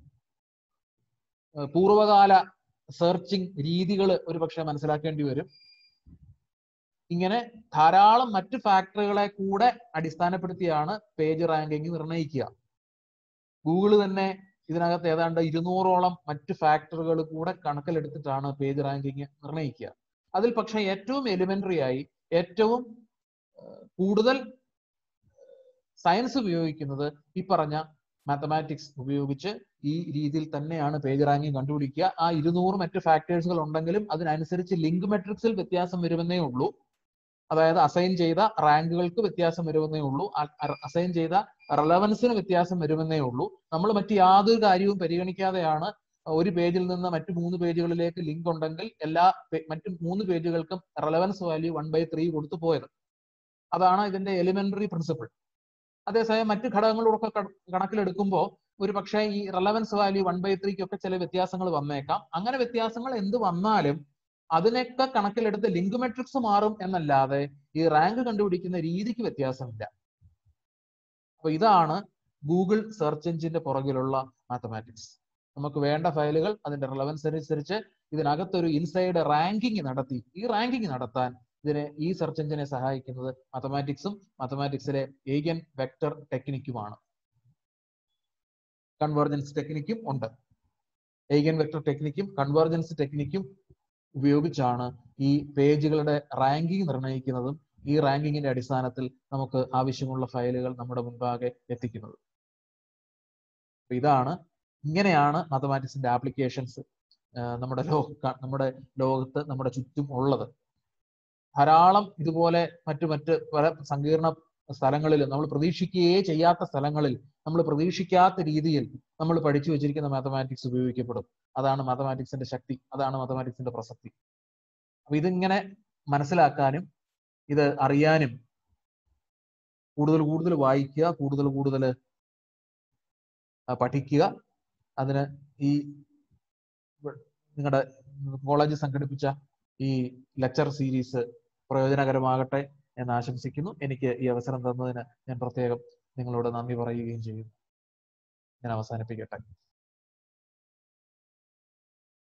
പൂർവകാല സെർച്ചിങ് രീതികൾ ഒരുപക്ഷെ മനസ്സിലാക്കേണ്ടി വരും ഇങ്ങനെ ധാരാളം മറ്റ് ഫാക്ടറുകളെ കൂടെ അടിസ്ഥാനപ്പെടുത്തിയാണ് പേജ് റാങ്കിങ് നിർണ്ണയിക്കുക ഗൂഗിൾ തന്നെ ഇതിനകത്ത് ഏതാണ്ട് ഇരുന്നൂറോളം മറ്റ് ഫാക്ടറുകൾ കൂടെ കണക്കിലെടുത്തിട്ടാണ് പേജ് റാങ്കിങ് നിർണ്ണയിക്കുക അതിൽ പക്ഷെ ഏറ്റവും എലിമെന്ററി ആയി ഏറ്റവും കൂടുതൽ സയൻസ് ഉപയോഗിക്കുന്നത് ഈ പറഞ്ഞ മാത്തമാറ്റിക്സ് ഉപയോഗിച്ച് ഈ രീതിയിൽ തന്നെയാണ് പേജ് റാങ്കിങ് കണ്ടുപിടിക്കുക ആ ഇരുന്നൂറ് മറ്റ് ഫാക്ടേഴ്സുകൾ ഉണ്ടെങ്കിലും അതിനനുസരിച്ച് ലിങ്ക് മെട്രിക്സിൽ വ്യത്യാസം വരുമെന്നേ ഉള്ളൂ അതായത് അസൈൻ ചെയ്ത റാങ്കുകൾക്ക് വ്യത്യാസം വരുമെന്നേ ഉള്ളൂ അസൈൻ ചെയ്ത റെലവൻസിന് വ്യത്യാസം വരുമെന്നേ ഉള്ളൂ നമ്മൾ മറ്റ് യാതൊരു കാര്യവും പരിഗണിക്കാതെയാണ് ഒരു പേജിൽ നിന്ന് മറ്റു മൂന്ന് പേജുകളിലേക്ക് ലിങ്ക് ഉണ്ടെങ്കിൽ എല്ലാ മറ്റു മൂന്ന് പേജുകൾക്കും relevance value one by three കൊടുത്തു പോയത് അതാണ് ഇതിന്റെ എലിമെന്ററി പ്രിൻസിപ്പിൾ അതേസമയം മറ്റ് ഘടകങ്ങളോടൊക്കെ കണക്കിലെടുക്കുമ്പോൾ ഒരു പക്ഷേ ഈ റെലവൻസ് വാല്യൂ വൺ ബൈ ത്രീക്കൊക്കെ ചില വ്യത്യാസങ്ങൾ വന്നേക്കാം അങ്ങനെ വ്യത്യാസങ്ങൾ എന്ത് വന്നാലും അതിനൊക്കെ കണക്കിലെടുത്ത് ലിങ്ക് മെട്രിക്സ് മാറും എന്നല്ലാതെ ഈ റാങ്ക് കണ്ടുപിടിക്കുന്ന രീതിക്ക് വ്യത്യാസമില്ല അപ്പൊ ഇതാണ് ഗൂഗിൾ സെർച്ച് എഞ്ചിന്റെ പുറകിലുള്ള മാത്തമാറ്റിക്സ് നമുക്ക് വേണ്ട ഫയലുകൾ അതിന്റെ റിലവൻസ് അനുസരിച്ച് ഇതിനകത്തൊരു ഇൻസൈഡ് റാങ്കിങ് നടത്തി ഈ റാങ്കിങ് നടത്താൻ ഇതിനെ ഈ സെർച്ച് എഞ്ചിനെ സഹായിക്കുന്നത് മാത്തമാറ്റിക്സും മാത്തമാറ്റിക്സിലെ ഏഗൻ വെക്ടർ ടെക്നിക്കുമാണ് കൺവേർജൻസ് ടെക്നിക്കും ഉണ്ട് ഏഗൻ വെക്ടർ ടെക്നിക്കും കൺവേർജൻസ് ടെക്നിക്കും ഉപയോഗിച്ചാണ് ഈ പേജുകളുടെ റാങ്കിങ് നിർണ്ണയിക്കുന്നതും ഈ റാങ്കിങ്ങിന്റെ അടിസ്ഥാനത്തിൽ നമുക്ക് ആവശ്യമുള്ള ഫയലുകൾ നമ്മുടെ മുൻപാകെ എത്തിക്കുന്നത് ഇതാണ് ഇങ്ങനെയാണ് മാത്തമാറ്റിക്സിന്റെ ആപ്ലിക്കേഷൻസ് നമ്മുടെ ലോക നമ്മുടെ ലോകത്ത് നമ്മുടെ ചുറ്റും ഉള്ളത് ധാരാളം ഇതുപോലെ മറ്റു മറ്റ് പല സങ്കീർണ സ്ഥലങ്ങളിൽ നമ്മൾ പ്രതീക്ഷിക്കുകയേ ചെയ്യാത്ത സ്ഥലങ്ങളിൽ നമ്മൾ പ്രതീക്ഷിക്കാത്ത രീതിയിൽ നമ്മൾ പഠിച്ചു വെച്ചിരിക്കുന്ന മാത്തമാറ്റിക്സ് ഉപയോഗിക്കപ്പെടും അതാണ് മാത്തമാറ്റിക്സിന്റെ ശക്തി അതാണ് മാത്തമാറ്റിക്സിന്റെ പ്രസക്തി അപ്പൊ ഇതിങ്ങനെ മനസ്സിലാക്കാനും ഇത് അറിയാനും കൂടുതൽ കൂടുതൽ വായിക്കുക കൂടുതൽ കൂടുതൽ പഠിക്കുക അതിന് ഈ നിങ്ങളുടെ കോളേജ് സംഘടിപ്പിച്ച ഈ ലെക്ചർ സീരീസ് പ്രയോജനകരമാകട്ടെ എന്ന് ആശംസിക്കുന്നു എനിക്ക് ഈ അവസരം തന്നതിന് ഞാൻ പ്രത്യേകം നിങ്ങളോട് നന്ദി പറയുകയും ചെയ്യുന്നു ഞാൻ അവസാനിപ്പിക്കട്ടെ